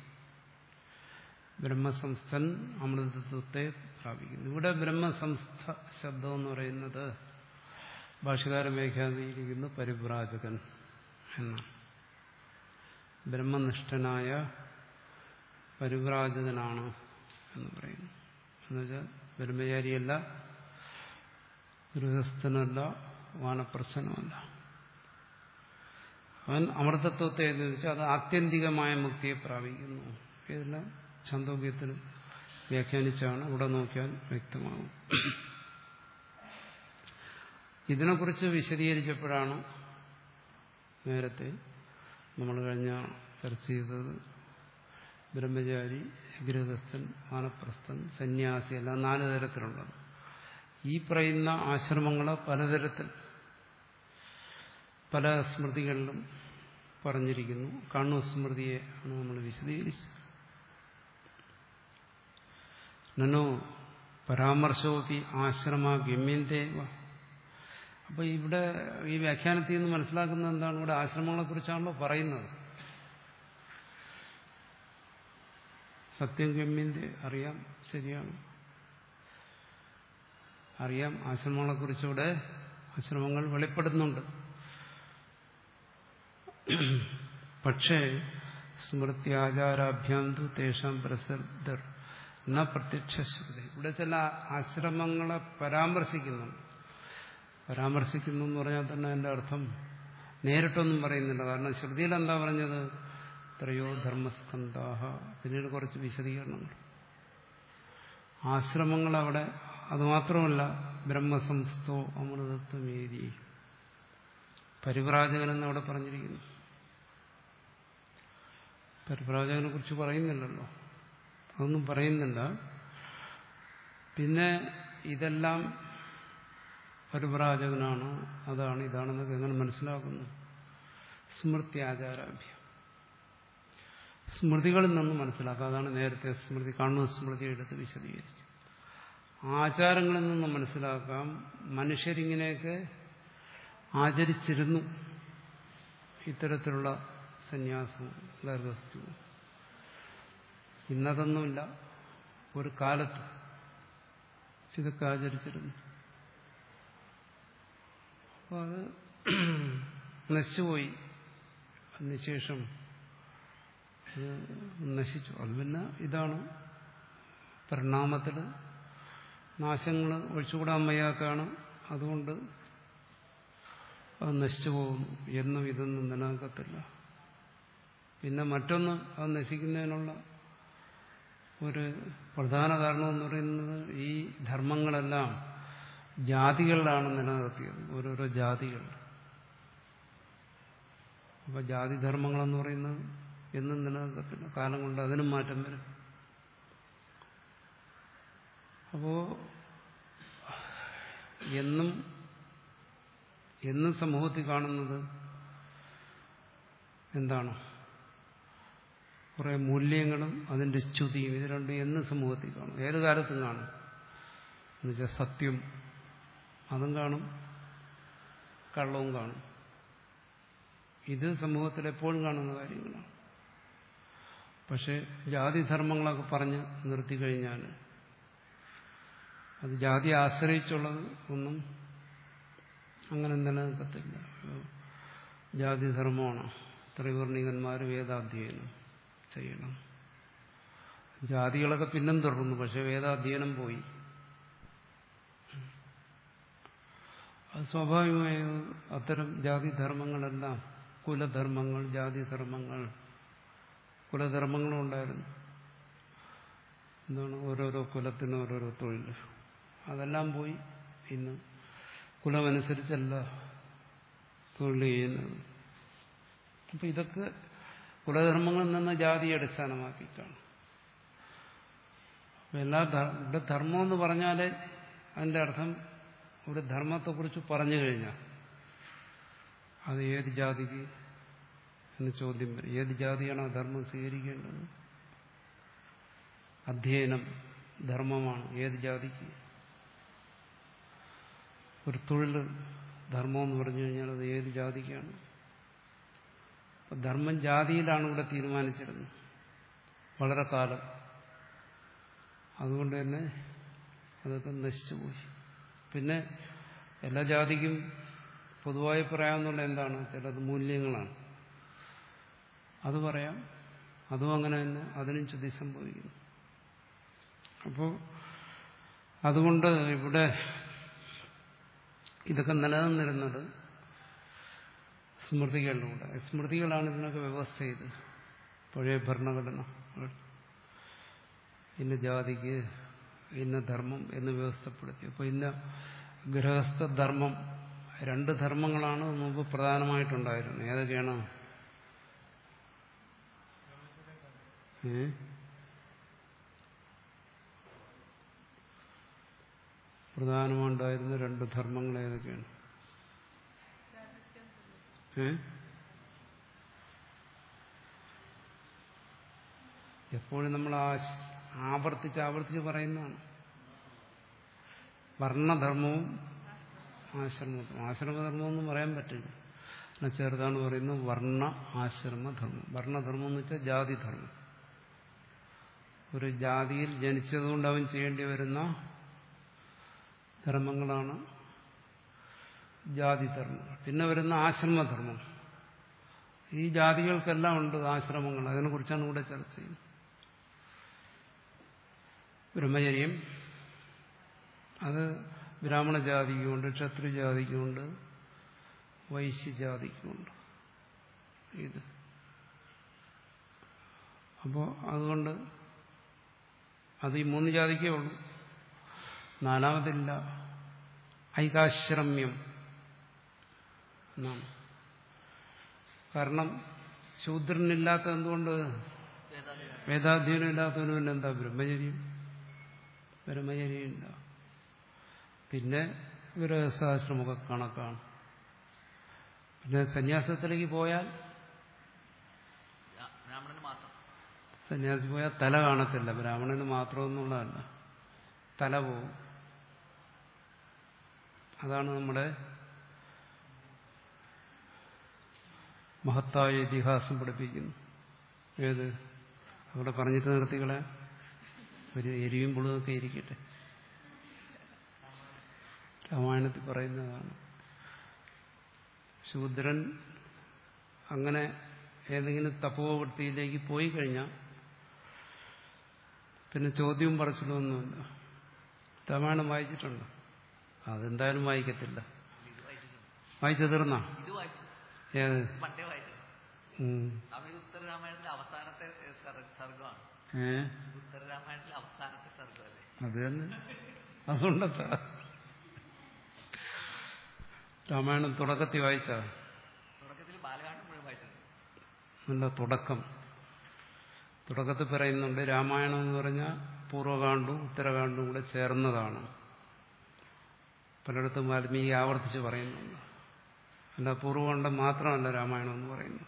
ബ്രഹ്മസംസ്ഥൻ അമൃതത്വത്തെ പ്രാപിക്കുന്നു ഇവിടെ ബ്രഹ്മസംസ്ഥ ശബ്ദം എന്ന് പറയുന്നത് ഭാഷകാരൻ വ്യാഖ്യാനിയിരിക്കുന്നു പരിവ്രാജകൻ എന്നാണ് ബ്രഹ്മനിഷ്ഠനായ പരിവ്രാജകനാണ് എന്ന് പറയുന്നു എന്നുവെച്ചാൽ ബ്രഹ്മചാരിയല്ല ഗൃഹസ്ഥനല്ല വാനപ്രസനമല്ല അവൻ അമൃതത്വത്തെ എന്ന് വെച്ചാൽ അത് ആത്യന്തികമായ മുക്തിയെ പ്രാപിക്കുന്നു ഇതെല്ലാം ഛാന്തോഗ്യത്തിൽ വ്യാഖ്യാനിച്ചാണ് ഇവിടെ നോക്കിയാൽ വ്യക്തമാകും ഇതിനെക്കുറിച്ച് വിശദീകരിച്ചപ്പോഴാണ് നേരത്തെ നമ്മൾ കഴിഞ്ഞ ചർച്ച ചെയ്തത് ബ്രഹ്മചാരി ഗൃഹസ്ഥൻ വാനപ്രസ്ഥൻ സന്യാസി എല്ലാം നാല് തരത്തിലുള്ളത് ഈ പറയുന്ന ആശ്രമങ്ങൾ പലതരത്തിൽ പല സ്മൃതികളിലും പറഞ്ഞിരിക്കുന്നു കണ്ണു സ്മൃതിയെ ആണ് നമ്മൾ വിശദീകരിച്ചത് നനോ പരാമർശമൊക്കെ ആശ്രമ ഗമ്യന്തേവ അപ്പൊ ഇവിടെ ഈ വ്യാഖ്യാനത്തിൽ നിന്ന് മനസ്സിലാക്കുന്നത് എന്താണ് ഇവിടെ ആശ്രമങ്ങളെ കുറിച്ചാണല്ലോ പറയുന്നത് സത്യം ഗമ്യന്റെ അറിയാം ശരിയാണ് അറിയാം ആശ്രമങ്ങളെ കുറിച്ചിവിടെ ആശ്രമങ്ങൾ വെളിപ്പെടുന്നുണ്ട് പക്ഷേ സ്മൃതി ആചാരാഭ്യാന്തു തേഷാം പ്രസിദ്ധർ ന പ്രത്യക്ഷ ശ്രുതി ഇവിടെ ചില ആശ്രമങ്ങളെ പരാമർശിക്കുന്നുണ്ട് പരാമർശിക്കുന്നു എന്ന് പറഞ്ഞാൽ തന്നെ അതിന്റെ അർത്ഥം നേരിട്ടൊന്നും പറയുന്നില്ല കാരണം ശ്രുതിയിൽ എന്താ പറഞ്ഞത് ത്രയോ ധർമ്മസ്കന്ധാഹ പിന്നീട് കുറച്ച് വിശദീകരണങ്ങൾ ആശ്രമങ്ങൾ അവിടെ അതുമാത്രമല്ല ബ്രഹ്മസംസ്ഥോ അമൃതത്വമേരി പരിവ്രാജകനെന്ന് അവിടെ പറഞ്ഞിരിക്കുന്നു പരിവ്രാജകനെ കുറിച്ച് പറയുന്നില്ലല്ലോ അതൊന്നും പറയുന്നില്ല പിന്നെ ഇതെല്ലാം പരിവ്രാജകനാണ് അതാണ് ഇതാണെന്നൊക്കെ എങ്ങനെ മനസ്സിലാക്കുന്നു സ്മൃതി ആചാരാഭ്യം സ്മൃതികളിൽ നിന്ന് മനസ്സിലാക്കുക അതാണ് നേരത്തെ സ്മൃതി കണ്ണു സ്മൃതി എടുത്ത് വിശദീകരിച്ചു ആചാരങ്ങളിൽ നിന്ന് മനസ്സിലാക്കാം മനുഷ്യരിങ്ങനെയൊക്കെ ആചരിച്ചിരുന്നു ഇത്തരത്തിലുള്ള സന്യാസം ഗർഭസ്ഥവും ഇന്നതൊന്നുമില്ല ഒരു കാലത്ത് ഇതൊക്കെ ആചരിച്ചിരുന്നു അപ്പോൾ അത് നശിച്ചുപോയി അതിനുശേഷം അത് നശിച്ചു അത് പിന്നെ ഇതാണ് പരിണാമത്തിൽ നാശങ്ങൾ ഒഴിച്ചുകൂടാൻ വയ്യാത്തതാണ് അതുകൊണ്ട് അത് നശിച്ചു പോകുന്നു എന്നും ഇതൊന്നും നിലനിൽക്കത്തില്ല പിന്നെ മറ്റൊന്ന് അത് നശിക്കുന്നതിനുള്ള ഒരു പ്രധാന കാരണം എന്ന് പറയുന്നത് ഈ ധർമ്മങ്ങളെല്ലാം ജാതികളിലാണ് നിലനിർത്തിയത് ഓരോരോ ജാതികൾ അപ്പൊ ജാതിധർമ്മങ്ങളെന്ന് പറയുന്നത് എന്നും നിലനിൽക്കത്തില്ല കാലം കൊണ്ട് അതിനും മാറ്റം വരും അപ്പോ എന്നും എന്നും സമൂഹത്തിൽ കാണുന്നത് എന്താണ് കുറെ മൂല്യങ്ങളും അതിന്റെ സ്തുതിയും ഇത് രണ്ടും എന്നും സമൂഹത്തിൽ കാണും ഏത് കാലത്തും കാണും എന്നുവെച്ചാൽ സത്യം അതും കാണും കള്ളവും കാണും ഇത് സമൂഹത്തിൽ എപ്പോഴും കാണുന്ന കാര്യങ്ങളാണ് പക്ഷെ ജാതിധർമ്മങ്ങളൊക്കെ പറഞ്ഞ് നിർത്തിക്കഴിഞ്ഞാൽ അത് ജാതി ആശ്രയിച്ചുള്ളത് ഒന്നും അങ്ങനെ നിലനിൽക്കത്തില്ല ജാതിധർമ്മമാണ് ത്രിവർണികന്മാർ വേദാധ്യയനം ചെയ്യണം ജാതികളൊക്കെ പിന്നും തുടർന്നു പക്ഷെ വേദാധ്യയനം പോയി അത് സ്വാഭാവികമായ അത്തരം ജാതിധർമ്മങ്ങളെല്ലാം കുലധർമ്മങ്ങൾ ജാതിധർമ്മങ്ങൾ കുലധർമ്മങ്ങളും ഉണ്ടായിരുന്നു എന്താണ് ഓരോരോ കുലത്തിന് ഓരോരോ തൊഴിൽ അതെല്ലാം പോയി ഇന്ന് കുലമനുസരിച്ചല്ല തൊഴിൽ ചെയ്യുന്നത് അപ്പം ഇതൊക്കെ കുലധർമ്മങ്ങളിൽ നിന്ന് ജാതിയെ അടിസ്ഥാനമാക്കിയിട്ടാണ് എല്ലാ ഇവിടെ ധർമ്മം എന്ന് പറഞ്ഞാൽ അതിന്റെ അർത്ഥം ഒരു ധർമ്മത്തെക്കുറിച്ച് പറഞ്ഞു കഴിഞ്ഞാൽ അത് ഏത് ജാതിക്ക് എന്ന് ചോദ്യം വരും ഏത് ജാതിയാണോ ധർമ്മം സ്വീകരിക്കേണ്ടത് അധ്യയനം ധർമ്മമാണ് ഏത് ജാതിക്ക് ഒരു തൊഴിൽ ധർമ്മം എന്ന് പറഞ്ഞു കഴിഞ്ഞാൽ അത് ഏത് ജാതിക്കാണ് അപ്പൊ ധർമ്മം ജാതിയിലാണ് ഇവിടെ തീരുമാനിച്ചിരുന്നത് വളരെ കാലം അതുകൊണ്ട് തന്നെ അതൊക്കെ നശിച്ചുപോയി പിന്നെ എല്ലാ ജാതിക്കും പൊതുവായി പറയാവുന്നുള്ള എന്താണ് ചിലത് മൂല്യങ്ങളാണ് അത് പറയാം അതും അങ്ങനെ തന്നെ അതിനും ചുതി സംഭവിക്കുന്നു അപ്പോൾ അതുകൊണ്ട് ഇവിടെ ഇതൊക്കെ നിലനിന്നിരുന്നത് സ്മൃതികളിലൂടെ സ്മൃതികളാണ് ഇതിനൊക്കെ വ്യവസ്ഥ ചെയ്ത് പഴയ ഭരണഘടന ഇന്ന ജാതിക്ക് ഇന്ന ധർമ്മം എന്ന് വ്യവസ്ഥപ്പെടുത്തി അപ്പോൾ ഇന്ന ഗൃഹസ്ഥ ധർമ്മം രണ്ട് ധർമ്മങ്ങളാണ് മുമ്പ് പ്രധാനമായിട്ടുണ്ടായിരുന്നത് ഏതൊക്കെയാണ് ഏ പ്രധാനമായിട്ടുണ്ടായിരുന്ന രണ്ട് ധർമ്മങ്ങൾ ഏതൊക്കെയാണ് ഏ എപ്പോഴും നമ്മൾ ആ ആവർത്തിച്ച് ആവർത്തിച്ച് പറയുന്നതാണ് വർണ്ണധർമ്മവും ആശ്രമധർമ്മം ആശ്രമധർമ്മം ഒന്നും പറയാൻ പറ്റില്ല എന്നാൽ ചെറുതാണ് പറയുന്നത് വർണ്ണ ആശ്രമധർമ്മം വർണ്ണധർമ്മം എന്ന് വെച്ചാൽ ജാതിധർമ്മം ഒരു ജാതിയിൽ ജനിച്ചതുകൊണ്ട് അവൻ ചെയ്യേണ്ടി വരുന്ന ധർമ്മങ്ങളാണ് ജാതിധർമ്മങ്ങൾ പിന്നെ വരുന്ന ആശ്രമധർമ്മം ഈ ജാതികൾക്കെല്ലാം ഉണ്ട് ആശ്രമങ്ങൾ അതിനെക്കുറിച്ചാണ് ഇവിടെ ചർച്ച ചെയ്യുന്നത് ബ്രഹ്മചര്യം അത് ബ്രാഹ്മണ ജാതിക്കുമുണ്ട് ക്ഷത്രിയ ജാതിക്കുമുണ്ട് വൈശ്യജാതിക്കുമുണ്ട് ഇത് അപ്പോൾ അതുകൊണ്ട് അത് ഈ മൂന്ന് ജാതിക്കേ ഉള്ളൂ നാലാമതില്ല ഐകാശ്രമ്യം എന്നാണ് കാരണം ശൂദ്രനില്ലാത്ത എന്തുകൊണ്ട് വേദാധ്യയനം ഇല്ലാത്തവന് പിന്നെ എന്താ ബ്രഹ്മചര്യം ബ്രഹ്മചര്യമില്ല പിന്നെ ഗൃഹസ്ഥാശ്രമമൊക്കെ കണക്കാണ് പിന്നെ സന്യാസത്തിലേക്ക് പോയാൽ ബ്രാഹ്മണന് മാത്രം സന്യാസി പോയാൽ തല കാണത്തില്ല ബ്രാഹ്മണന് മാത്രമെന്നുള്ളതല്ല തല പോവും അതാണ് നമ്മുടെ മഹത്തായ ഇതിഹാസം പഠിപ്പിക്കുന്നു ഏത് അവിടെ പറഞ്ഞിട്ട് നിർത്തികളെ ഒരു എരിവും പുളുമൊക്കെ ഇരിക്കട്ടെ രാമായണത്തിൽ പറയുന്നതാണ് ശൂദ്രൻ അങ്ങനെ ഏതെങ്കിലും തപോവൃത്തിയിലേക്ക് പോയി കഴിഞ്ഞാൽ പിന്നെ ചോദ്യവും പറച്ചിലൊന്നുമില്ല രാമായണം വായിച്ചിട്ടുണ്ട് അതെന്തായാലും വായിക്കത്തില്ല ഇത് വായിച്ചിട്ടുണ്ട് വായിച്ചു തീർന്നാ ഇത് വായിച്ചു ഏത് പണ്ടേ വായിച്ചു ഉം. സ്വാമി ഇത് ഉത്തരരാമായണത്തിലെ അവസാനത്തെ ഏ, സർ- സർഗമാണ് ഏ ഉത്തരരാമായണത്തിലെ അവസാനത്തെ സർഗമല്ലേ അത് തന്നെ അതുകൊണ്ടത്താ രാമായണം തുടക്കത്തിൽ വായിച്ച തുടക്കത്തിൽ ബാലകാണ്ഡം മുഴുവൻ വായിച്ചിട്ടുണ്ട് നല്ല തുടക്കം തുടക്കത്തിൽ പറയുന്നുണ്ട് രാമായണം എന്ന് പറഞ്ഞാൽ പൂർവ്വകാണ്ടും ഉത്തരകാണ്ടും കൂടെ ചേർന്നതാണ് പലയിടത്തും വാൽമീകി ആവർത്തിച്ച് പറയുന്നുണ്ട് അല്ല പൂർവ്വകാണ്ഡം മാത്രമല്ല രാമായണം എന്ന് പറയുന്നു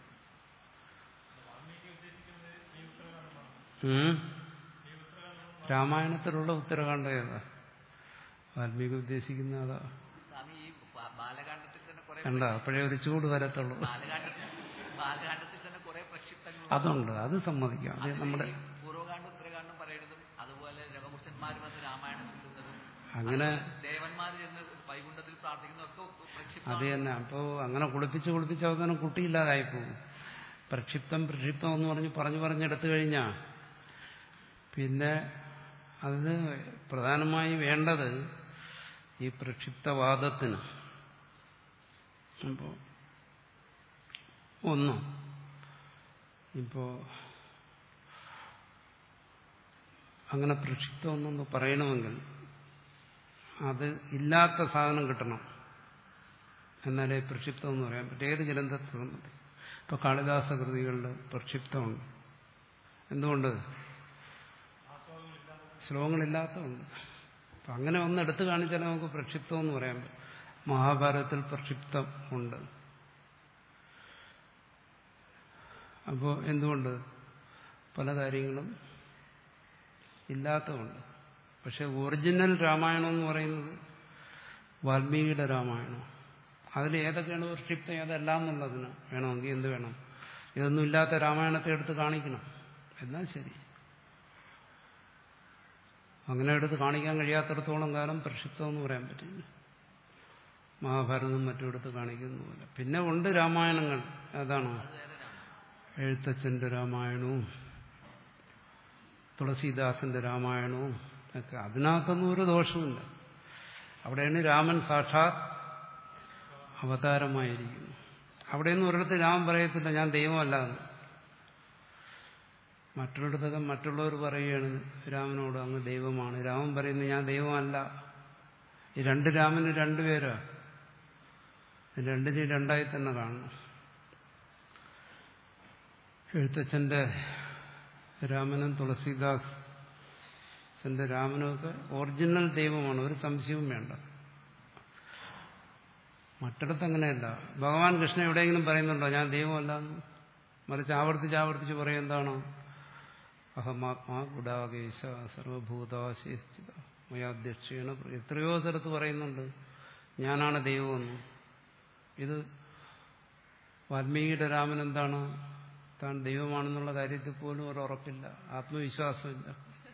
ഉം? രാമായണത്തിലുള്ള ഉത്തരകാണ്ഡം ഏതാ വാൽമീകി ഉദ്ദേശിക്കുന്ന അതാ സ്വാമി ഈ ബാ- ബാലകാണ്ഡത്തിൽ തന്നെ കുറെ കണ്ട അപ്പോഴേ ഒരു ചൂട് വരത്തുള്ളൂ ബാലകാണ്ഡത്തിൽ ബാലകാണ്ഡത്തിൽ തന്നെ കുറെ പ്രക്ഷിപ്തങ്ങൾ അതുണ്ട് അത് സമ്മതിക്കാം അത് നമ്മുടെ പൂർവ്വകാണ്ഡം ഉത്തരകാണ്ഡം പറയുന്നതും അതുപോലെ രവപുരുഷന്മാർ വന്ന് രാമായണത്തിൽ നിന്നതും അങ്ങനെ ദേവന്മാർ ചെന്ന് വൈകുണ്ഠത്തിൽ പ്രാർത്ഥിക്കുന്നതൊക്കെ പ്രക്ഷിപ്തം അത് തന്നെ അപ്പോൾ അങ്ങനെ കുളിപ്പിച്ച് കുളിപ്പിച്ച് അവസാനം കുട്ടിയില്ലാതായി പോകും പ്രക്ഷിപ്തം പ്രക്ഷിപ്തം എന്ന് പറഞ്ഞ് പറഞ്ഞു പറഞ്ഞെടുത്തു കഴിഞ്ഞാൽ പിന്നെ അതിന് പ്രധാനമായി വേണ്ടത് ഈ പ്രക്ഷിപ്തവാദത്തിന് അപ്പോൾ ഒന്ന് ഇപ്പോൾ അങ്ങനെ പ്രക്ഷിപ്തം ഒന്നൊന്ന് പറയണമെങ്കിൽ അത് ഇല്ലാത്ത സാധനം കിട്ടണം എന്നാലേ പ്രക്ഷിപ്തം എന്ന് പറയാൻ പറ്റും ഏത് ഗ്രന്ഥത്തെ സംബന്ധിച്ച് ഇപ്പൊ കാളിദാസ കൃതികളിൽ പ്രക്ഷിപ്തമുണ്ട് എന്തുകൊണ്ട് ശ്ലോകങ്ങളില്ലാത്തതുണ്ട് അപ്പൊ അങ്ങനെ ഒന്ന് എടുത്തു കാണിച്ചാൽ നമുക്ക് പ്രക്ഷിപ്തം എന്ന് പറയാൻ പറ്റും മഹാഭാരതത്തിൽ പ്രക്ഷിപ്തം ഉണ്ട് അപ്പോൾ എന്തുകൊണ്ട് പല കാര്യങ്ങളും ഇല്ലാത്തതുകൊണ്ട് പക്ഷെ ഒറിജിനൽ രാമായണം എന്ന് പറയുന്നത് വാൽമീകിയുടെ രാമായണം അതിൽ ഏതൊക്കെയാണ് വർഷിപ്തം ഏതെല്ലാം എന്നുള്ളതിന് വേണമെങ്കിൽ എന്ത് വേണം ഇതൊന്നും ഇല്ലാത്ത രാമായണത്തെ എടുത്ത് കാണിക്കണം എന്നാൽ ശരി അങ്ങനെ എടുത്ത് കാണിക്കാൻ കഴിയാത്തിടത്തോളം കാലം പ്രക്ഷിപ്തം എന്ന് പറയാൻ പറ്റില്ല മഹാഭാരതവും മറ്റും എടുത്ത് കാണിക്കുന്നുമില്ല പിന്നെ ഉണ്ട് രാമായണങ്ങൾ അതാണ് എഴുത്തച്ഛന്റെ രാമായണവും തുളസീദാസന്റെ രാമായണവും ഒക്കെ അതിനകത്തൊന്നും ഒരു ദോഷവുമില്ല അവിടെയാണ് രാമൻ സാക്ഷാത് അവതാരമായിരിക്കുന്നു അവിടെയൊന്നും ഒരിടത്ത് രാമൻ പറയത്തില്ല ഞാൻ ദൈവമല്ല എന്ന് മറ്റൊരിടത്തൊക്കെ മറ്റുള്ളവർ പറയുകയാണ് രാമനോട് അങ്ങ് ദൈവമാണ് രാമൻ പറയുന്നത് ഞാൻ ദൈവമല്ല ഈ രണ്ട് രാമന് രണ്ടുപേരാ രണ്ടിനെ രണ്ടായി തന്നെ കാണണം എഴുത്തച്ഛന്റെ രാമനും തുളസീദാസ് ന്റെ രാമനുമൊക്കെ ഒറിജിനൽ ദൈവമാണ് ഒരു സംശയവും വേണ്ട മറ്റിടത്ത് അങ്ങനെയല്ല ഭഗവാൻ കൃഷ്ണൻ എവിടെയെങ്കിലും പറയുന്നുണ്ടോ ഞാൻ ദൈവമല്ല എന്ന് മറിച്ച് ആവർത്തിച്ച് ആവർത്തിച്ച് പറയും എന്താണോ അഹമാത്മാ ഗുഡാകേശ സർവഭൂതാശേഷിത മയാധ്യക്ഷേണ എത്രയോ സ്ഥലത്ത് പറയുന്നുണ്ട് ഞാനാണ് ദൈവമെന്ന് ഇത് വാൽമീകിയുടെ രാമൻ എന്താണ് താൻ ദൈവമാണെന്നുള്ള കാര്യത്തിൽ പോലും ഒരു ഉറപ്പില്ല ആത്മവിശ്വാസമില്ല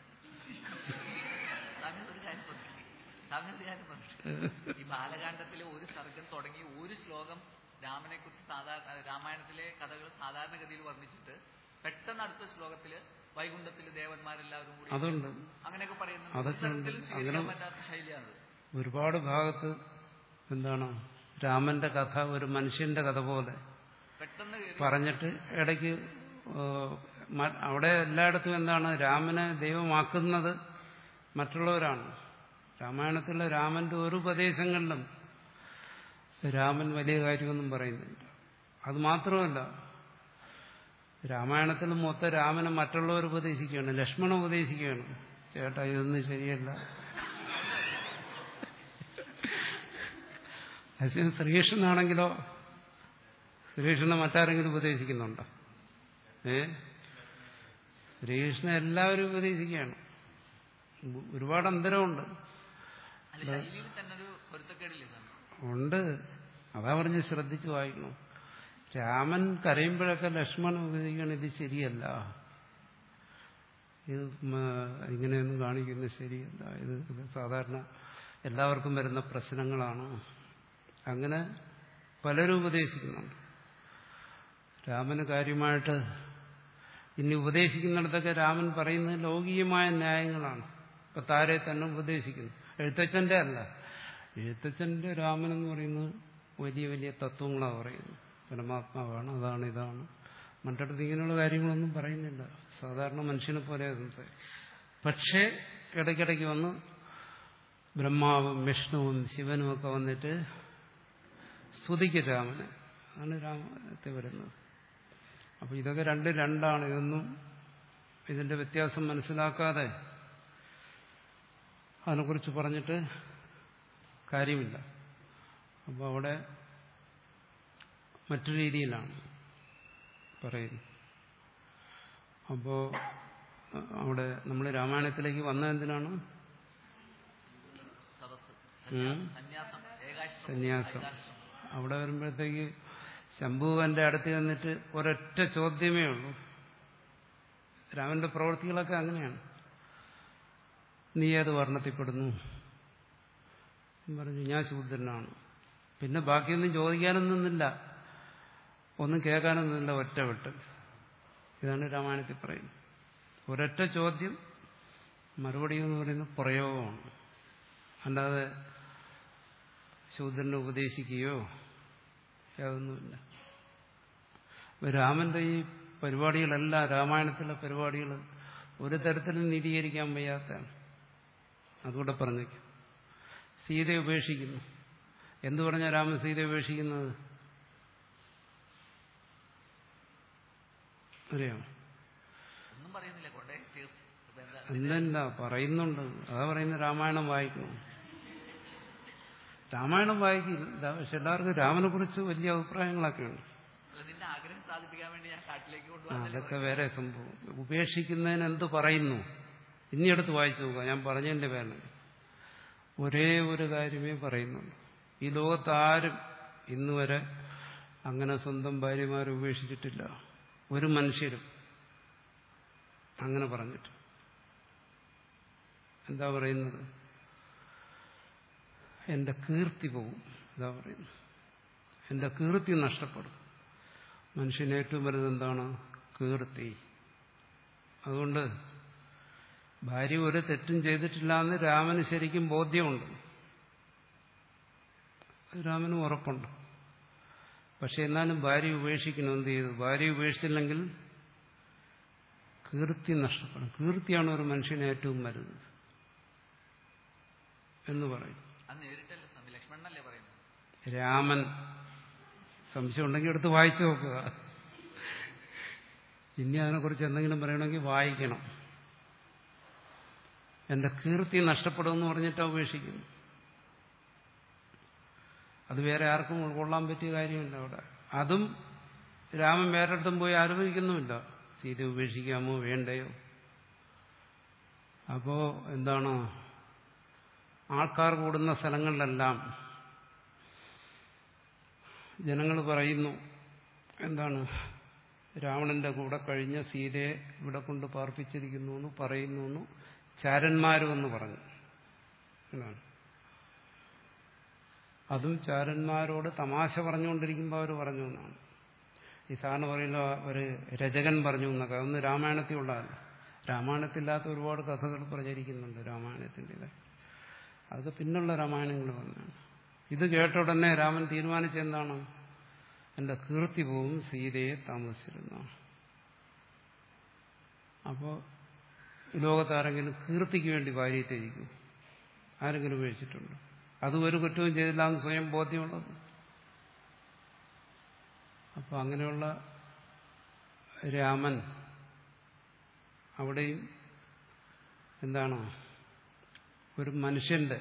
സ്വാമി ഒരു കാര്യം പറഞ്ഞില്ലേ സ്വാമി ഒരു കാര്യം പറഞ്ഞില്ലേ ഈ ബാലകാണ്ഡത്തിലെ ഒരു സർഗം തുടങ്ങി ഒരു ശ്ലോകം രാമനെ കുറിച്ച് സാധാരണ രാമായണത്തിലെ കഥകൾ സാധാരണഗതിയിൽ വർണ്ണിച്ചിട്ട് പെട്ടെന്ന് അടുത്ത ശ്ലോകത്തില് വൈകുണ്ഠത്തില് ദേവന്മാരെല്ലാവരും കൂടി അതുണ്ട് അങ്ങനെയൊക്കെ പറയുന്നത് അതൊക്കെ ഉണ്ട്. ഒരിടത്തിലും സ്വീകരിക്കാൻ അങ്ങനെ- പറ്റാത്ത ശൈലിയാണ് ഒരുപാട് ഭാഗത്ത് എന്താണ് രാമന്റെ കഥ ഒരു മനുഷ്യന്റെ കഥ പോലെ പെട്ടെന്ന് കേറി പറഞ്ഞിട്ട് ഇടയ്ക്ക് ഏഹ്, മ- അവിടെ എല്ലായിടത്തും എന്താണ് രാമനെ ദൈവമാക്കുന്നത് മറ്റുള്ളവരാണ് രാമായണത്തിലെ രാമന്റെ ഒരു ഉപദേശങ്ങളിലും രാമൻ വലിയ കാര്യമൊന്നും പറയുന്നില്ല അത് മാത്രമല്ല രാമായണത്തിൽ മൊത്തം രാമനെ മറ്റുള്ളവർ ഉപദേശിക്കുകയാണ് ലക്ഷ്മണൻ ഉപദേശിക്കുകയാണ് ചേട്ടാ ഇതൊന്നും ശരിയല്ല അതേസമയം ശ്രീകൃഷ്ണനാണെങ്കിലോ ശ്രീകൃഷ്ണനെ മറ്റാരെങ്കിലും ഉപദേശിക്കുന്നുണ്ടോ ഏ ശ്രീകൃഷ്ണൻ എല്ലാവരും ഉപദേശിക്കുകയാണ് ഉ- ഒരുപാട് അന്തരമുണ്ട് അല്ല ശൈലിയിൽ തന്നെ ഒരു പൊരുത്തക്കേടില്ലേ സ്വാമി ഉണ്ട് അതാ പറഞ്ഞ് ശ്രദ്ധിച്ചു വായിക്കണം രാമൻ കരയുമ്പോഴൊക്കെ ലക്ഷ്മണൻ ഉപദേശിക്കുകയാണ് ഇത് ശരിയല്ല ഇത് മ- ഇങ്ങനെയൊന്നും കാണിക്കുന്നത് ശരിയല്ല ഇത് ഇത് സാധാരണ എല്ലാവർക്കും വരുന്ന പ്രശ്നങ്ങളാണ് അങ്ങനെ പലരും ഉപദേശിക്കുന്നുണ്ട് രാമന് കാര്യമായിട്ട് ഇനി ഉപദേശിക്കുന്നിടത്തൊക്കെ രാമൻ പറയുന്നത് ലൗകികമായ ന്യായങ്ങളാണ് ഇപ്പൊ താരെ തന്നെ ഉപദേശിക്കുന്നു എഴുത്തച്ഛന്റെ അല്ല എഴുത്തച്ഛന്റെ രാമൻ എന്ന് പറയുന്നത് വലിയ വലിയ തത്വങ്ങളാണ് പറയുന്നത് പരമാത്മാവാണ് അതാണ് ഇതാണ് മറ്റിടത്ത് ഇങ്ങനെയുള്ള കാര്യങ്ങളൊന്നും പറയുന്നില്ല സാധാരണ മനുഷ്യനെ പോലെ സംസാരിക്കും പക്ഷേ ഇടയ്ക്കിടയ്ക്ക് വന്ന് ബ്രഹ്മാവും വിഷ്ണുവും ശിവനും ഒക്കെ വന്നിട്ട് സ്തുതിക്ക് രാമനെ ആണ് രാമത്തെ വരുന്നത് അപ്പൊ ഇതൊക്കെ രണ്ട് രണ്ടാണ് ഇതൊന്നും ഇതിന്റെ വ്യത്യാസം മനസ്സിലാക്കാതെ അതിനെക്കുറിച്ച് പറഞ്ഞിട്ട് കാര്യമില്ല അപ്പോൾ അവിടെ മറ്റു രീതിയിലാണ് പറയുന്നത് അപ്പോൾ അവിടെ നമ്മൾ രാമായണത്തിലേക്ക് വന്ന എന്തിനാണ് സദസ് ഉം. സന്യാസം ഏകാശ്രമം സന്യാസം ഏകാശ്രമം അവിടെ വരുമ്പോഴത്തേക്ക് ശംഭുവന്റെ അടുത്ത് ചെന്നിട്ട് ഒരൊറ്റ ചോദ്യമേ ഉള്ളൂ രാമന്റെ പ്രവൃത്തികളൊക്കെ അങ്ങനെയാണ് നീ ഏത് വർണ്ണത്തിൽപ്പെടുന്നു ഞാൻ പറഞ്ഞു ഞാൻ ശൂദ്രനാണ് പിന്നെ ബാക്കിയൊന്നും ചോദിക്കാനൊന്നും നിന്നില്ല ഒന്നും കേൾക്കാനൊന്നും നിന്നില്ല ഒറ്റ വെട്ട് ഇതാണ് രാമായണത്തിൽ പറയുന്നത് ഒരൊറ്റ ചോദ്യം മറുപടി എന്ന് പറയുന്നത് പ്രയോഗമാണ് അല്ലാതെ ശൂദ്രനെ ഉപദേശിക്കുകയോ യാതൊന്നുമില്ല അപ്പൊ രാമന്റെ ഈ പരിപാടികളെല്ലാം രാമായണത്തിലെ പരിപാടികൾ ഒരു തരത്തിലും നീതീകരിക്കാൻ വയ്യാത്തതാണ് അതുകൂടെ പറഞ്ഞേക്കും സീതയെ ഉപേക്ഷിക്കുന്നു എന്തു പറഞ്ഞ രാമൻ സീതയെ ഉപേക്ഷിക്കുന്നത് അറിയാമോ ഒന്നും പറയുന്നില്ല കൊണ്ടേ തീർത്ത് ഇപ്പൊ എന്താ അല്ലല്ല പറയുന്നുണ്ട് അതാ പറയുന്ന രാമായണം വായിക്കണം രാമായണം വായിക്കില്ല പക്ഷെ എല്ലാവർക്കും രാമനെ കുറിച്ച് വലിയ അഭിപ്രായങ്ങളൊക്കെ ഉണ്ട് അല്ല, നിന്റെ ആഗ്രഹം സാധിപ്പിക്കാൻ വേണ്ടി ഞാൻ കാട്ടിലേക്ക് ആ, കൊണ്ടുപോകാൻ അതൊക്കെ വേറെ സംഭവം ഉപേക്ഷിക്കുന്നതിന് എന്ത് പറയുന്നു ഇനി എടുത്ത് വായിച്ചു നോക്കുക ഞാൻ പറഞ്ഞതിന്റെ പേരാണ് ഒരേ ഒരു കാര്യമേ പറയുന്നുള്ളൂ ഈ ലോകത്ത് ആരും ഇന്ന് വരെ അങ്ങനെ സ്വന്തം ഭാര്യമാരെ ഉപേക്ഷിച്ചിട്ടില്ല ഒരു മനുഷ്യരും അങ്ങനെ പറഞ്ഞിട്ട് എന്താ പറയുന്നത് എന്റെ കീർത്തി പോകും ഇതാ പറയുന്നത് എന്റെ കീർത്തി നഷ്ടപ്പെടും മനുഷ്യന് ഏറ്റവും വലുത് എന്താണ് കീർത്തി അതുകൊണ്ട് ഭാര്യ ഒരു തെറ്റും ചെയ്തിട്ടില്ല എന്ന് രാമന് ശരിക്കും ബോധ്യമുണ്ട് അത് രാമനും ഉറപ്പുണ്ട് പക്ഷെ എന്നാലും ഭാര്യ ഉപേക്ഷിക്കണം എന്ത് ചെയ്തു ഭാര്യ ഉപേക്ഷിച്ചില്ലെങ്കിൽ കീർത്തി നഷ്ടപ്പെടും കീർത്തിയാണ് ഒരു മനുഷ്യന് ഏറ്റവും വലുത് എന്ന് പറയും അത് നേരിട്ടല്ലേ സ്വാമി ലക്ഷ്മണനല്ലേ പറയുന്നത് രാമൻ സംശയം ഉണ്ടെങ്കിൽ എടുത്ത് വായിച്ചു നോക്കുക ഇനി അതിനെക്കുറിച്ച് എന്തെങ്കിലും പറയണമെങ്കിൽ വായിക്കണം എന്റെ കീർത്തി നഷ്ടപ്പെടുമെന്ന് പറഞ്ഞിട്ട് ഉപേക്ഷിക്കുന്നു അത് വേറെ ആർക്കും ഉൾക്കൊള്ളാൻ പറ്റിയ കാര്യമില്ല അവിടെ അതും രാമൻ വേറെടുത്തും പോയി ആലോചിക്കുന്നുമില്ല സീത ഉപേക്ഷിക്കാമോ വേണ്ടയോ അപ്പോ എന്താണ് ആൾക്കാർ കൂടുന്ന സ്ഥലങ്ങളിലെല്ലാം ജനങ്ങൾ പറയുന്നു എന്താണ് രാവണന്റെ കൂടെ കഴിഞ്ഞ സീതയെ ഇവിടെ കൊണ്ട് പാർപ്പിച്ചിരിക്കുന്നു എന്ന് പറയുന്നു എന്ന് ചാരന്മാരും എന്ന് പറഞ്ഞു എന്നാണ് അതും ചാരന്മാരോട് തമാശ പറഞ്ഞുകൊണ്ടിരിക്കുമ്പോൾ അവർ പറഞ്ഞു എന്നാണ് ഈ സാറിന് പറയുന്ന ഒരു രചകൻ പറഞ്ഞു എന്നൊക്കെ അതൊന്നും രാമായണത്തിൽ ഉള്ളതല്ല രാമായണത്തില്ലാത്ത ഒരുപാട് കഥകൾ പ്രചരിക്കുന്നുണ്ട് രാമായണത്തിൻ്റെ അതൊക്കെ പിന്നുള്ള രാമായണങ്ങൾ വന്നാണ് ഇത് കേട്ട ഉടനെ രാമൻ തീരുമാനിച്ചെന്താണ് എന്റെ കീർത്തി പോവും സീതയെ താമസിച്ചിരുന്ന അപ്പോൾ ലോകത്ത് ആരെങ്കിലും കീർത്തിക്ക് വേണ്ടി ഭാര്യയെ ത്യജിക്കും ആരെങ്കിലും ഉപേക്ഷിച്ചിട്ടുണ്ട് അതും ഒരു കുറ്റവും ചെയ്തില്ല എന്ന് സ്വയം ബോധ്യമുള്ളത് അപ്പോൾ അങ്ങനെയുള്ള രാമൻ അവിടെയും എന്താണ് ഒരു മനുഷ്യന്റെ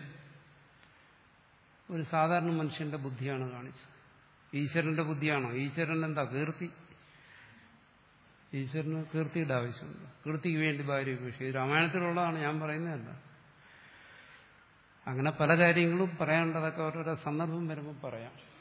ഒരു സാധാരണ മനുഷ്യന്റെ ബുദ്ധിയാണ് കാണിച്ചത് ഈശ്വരന്റെ ബുദ്ധിയാണോ ഈശ്വരൻ എന്താ കീർത്തി ഈശ്വരന് കീർത്തിയുടെ ആവശ്യമുണ്ട് കീർത്തിക്ക് വേണ്ടി ഭാര്യ ഉപേക്ഷിച്ചു ഇത് രാമായണത്തിലുള്ളതാണ് ഞാൻ പറയുന്നതല്ല അങ്ങനെ പല കാര്യങ്ങളും പറയേണ്ടതൊക്കെ ഓരോരോ സന്ദർഭം വരുമ്പോൾ പറയാം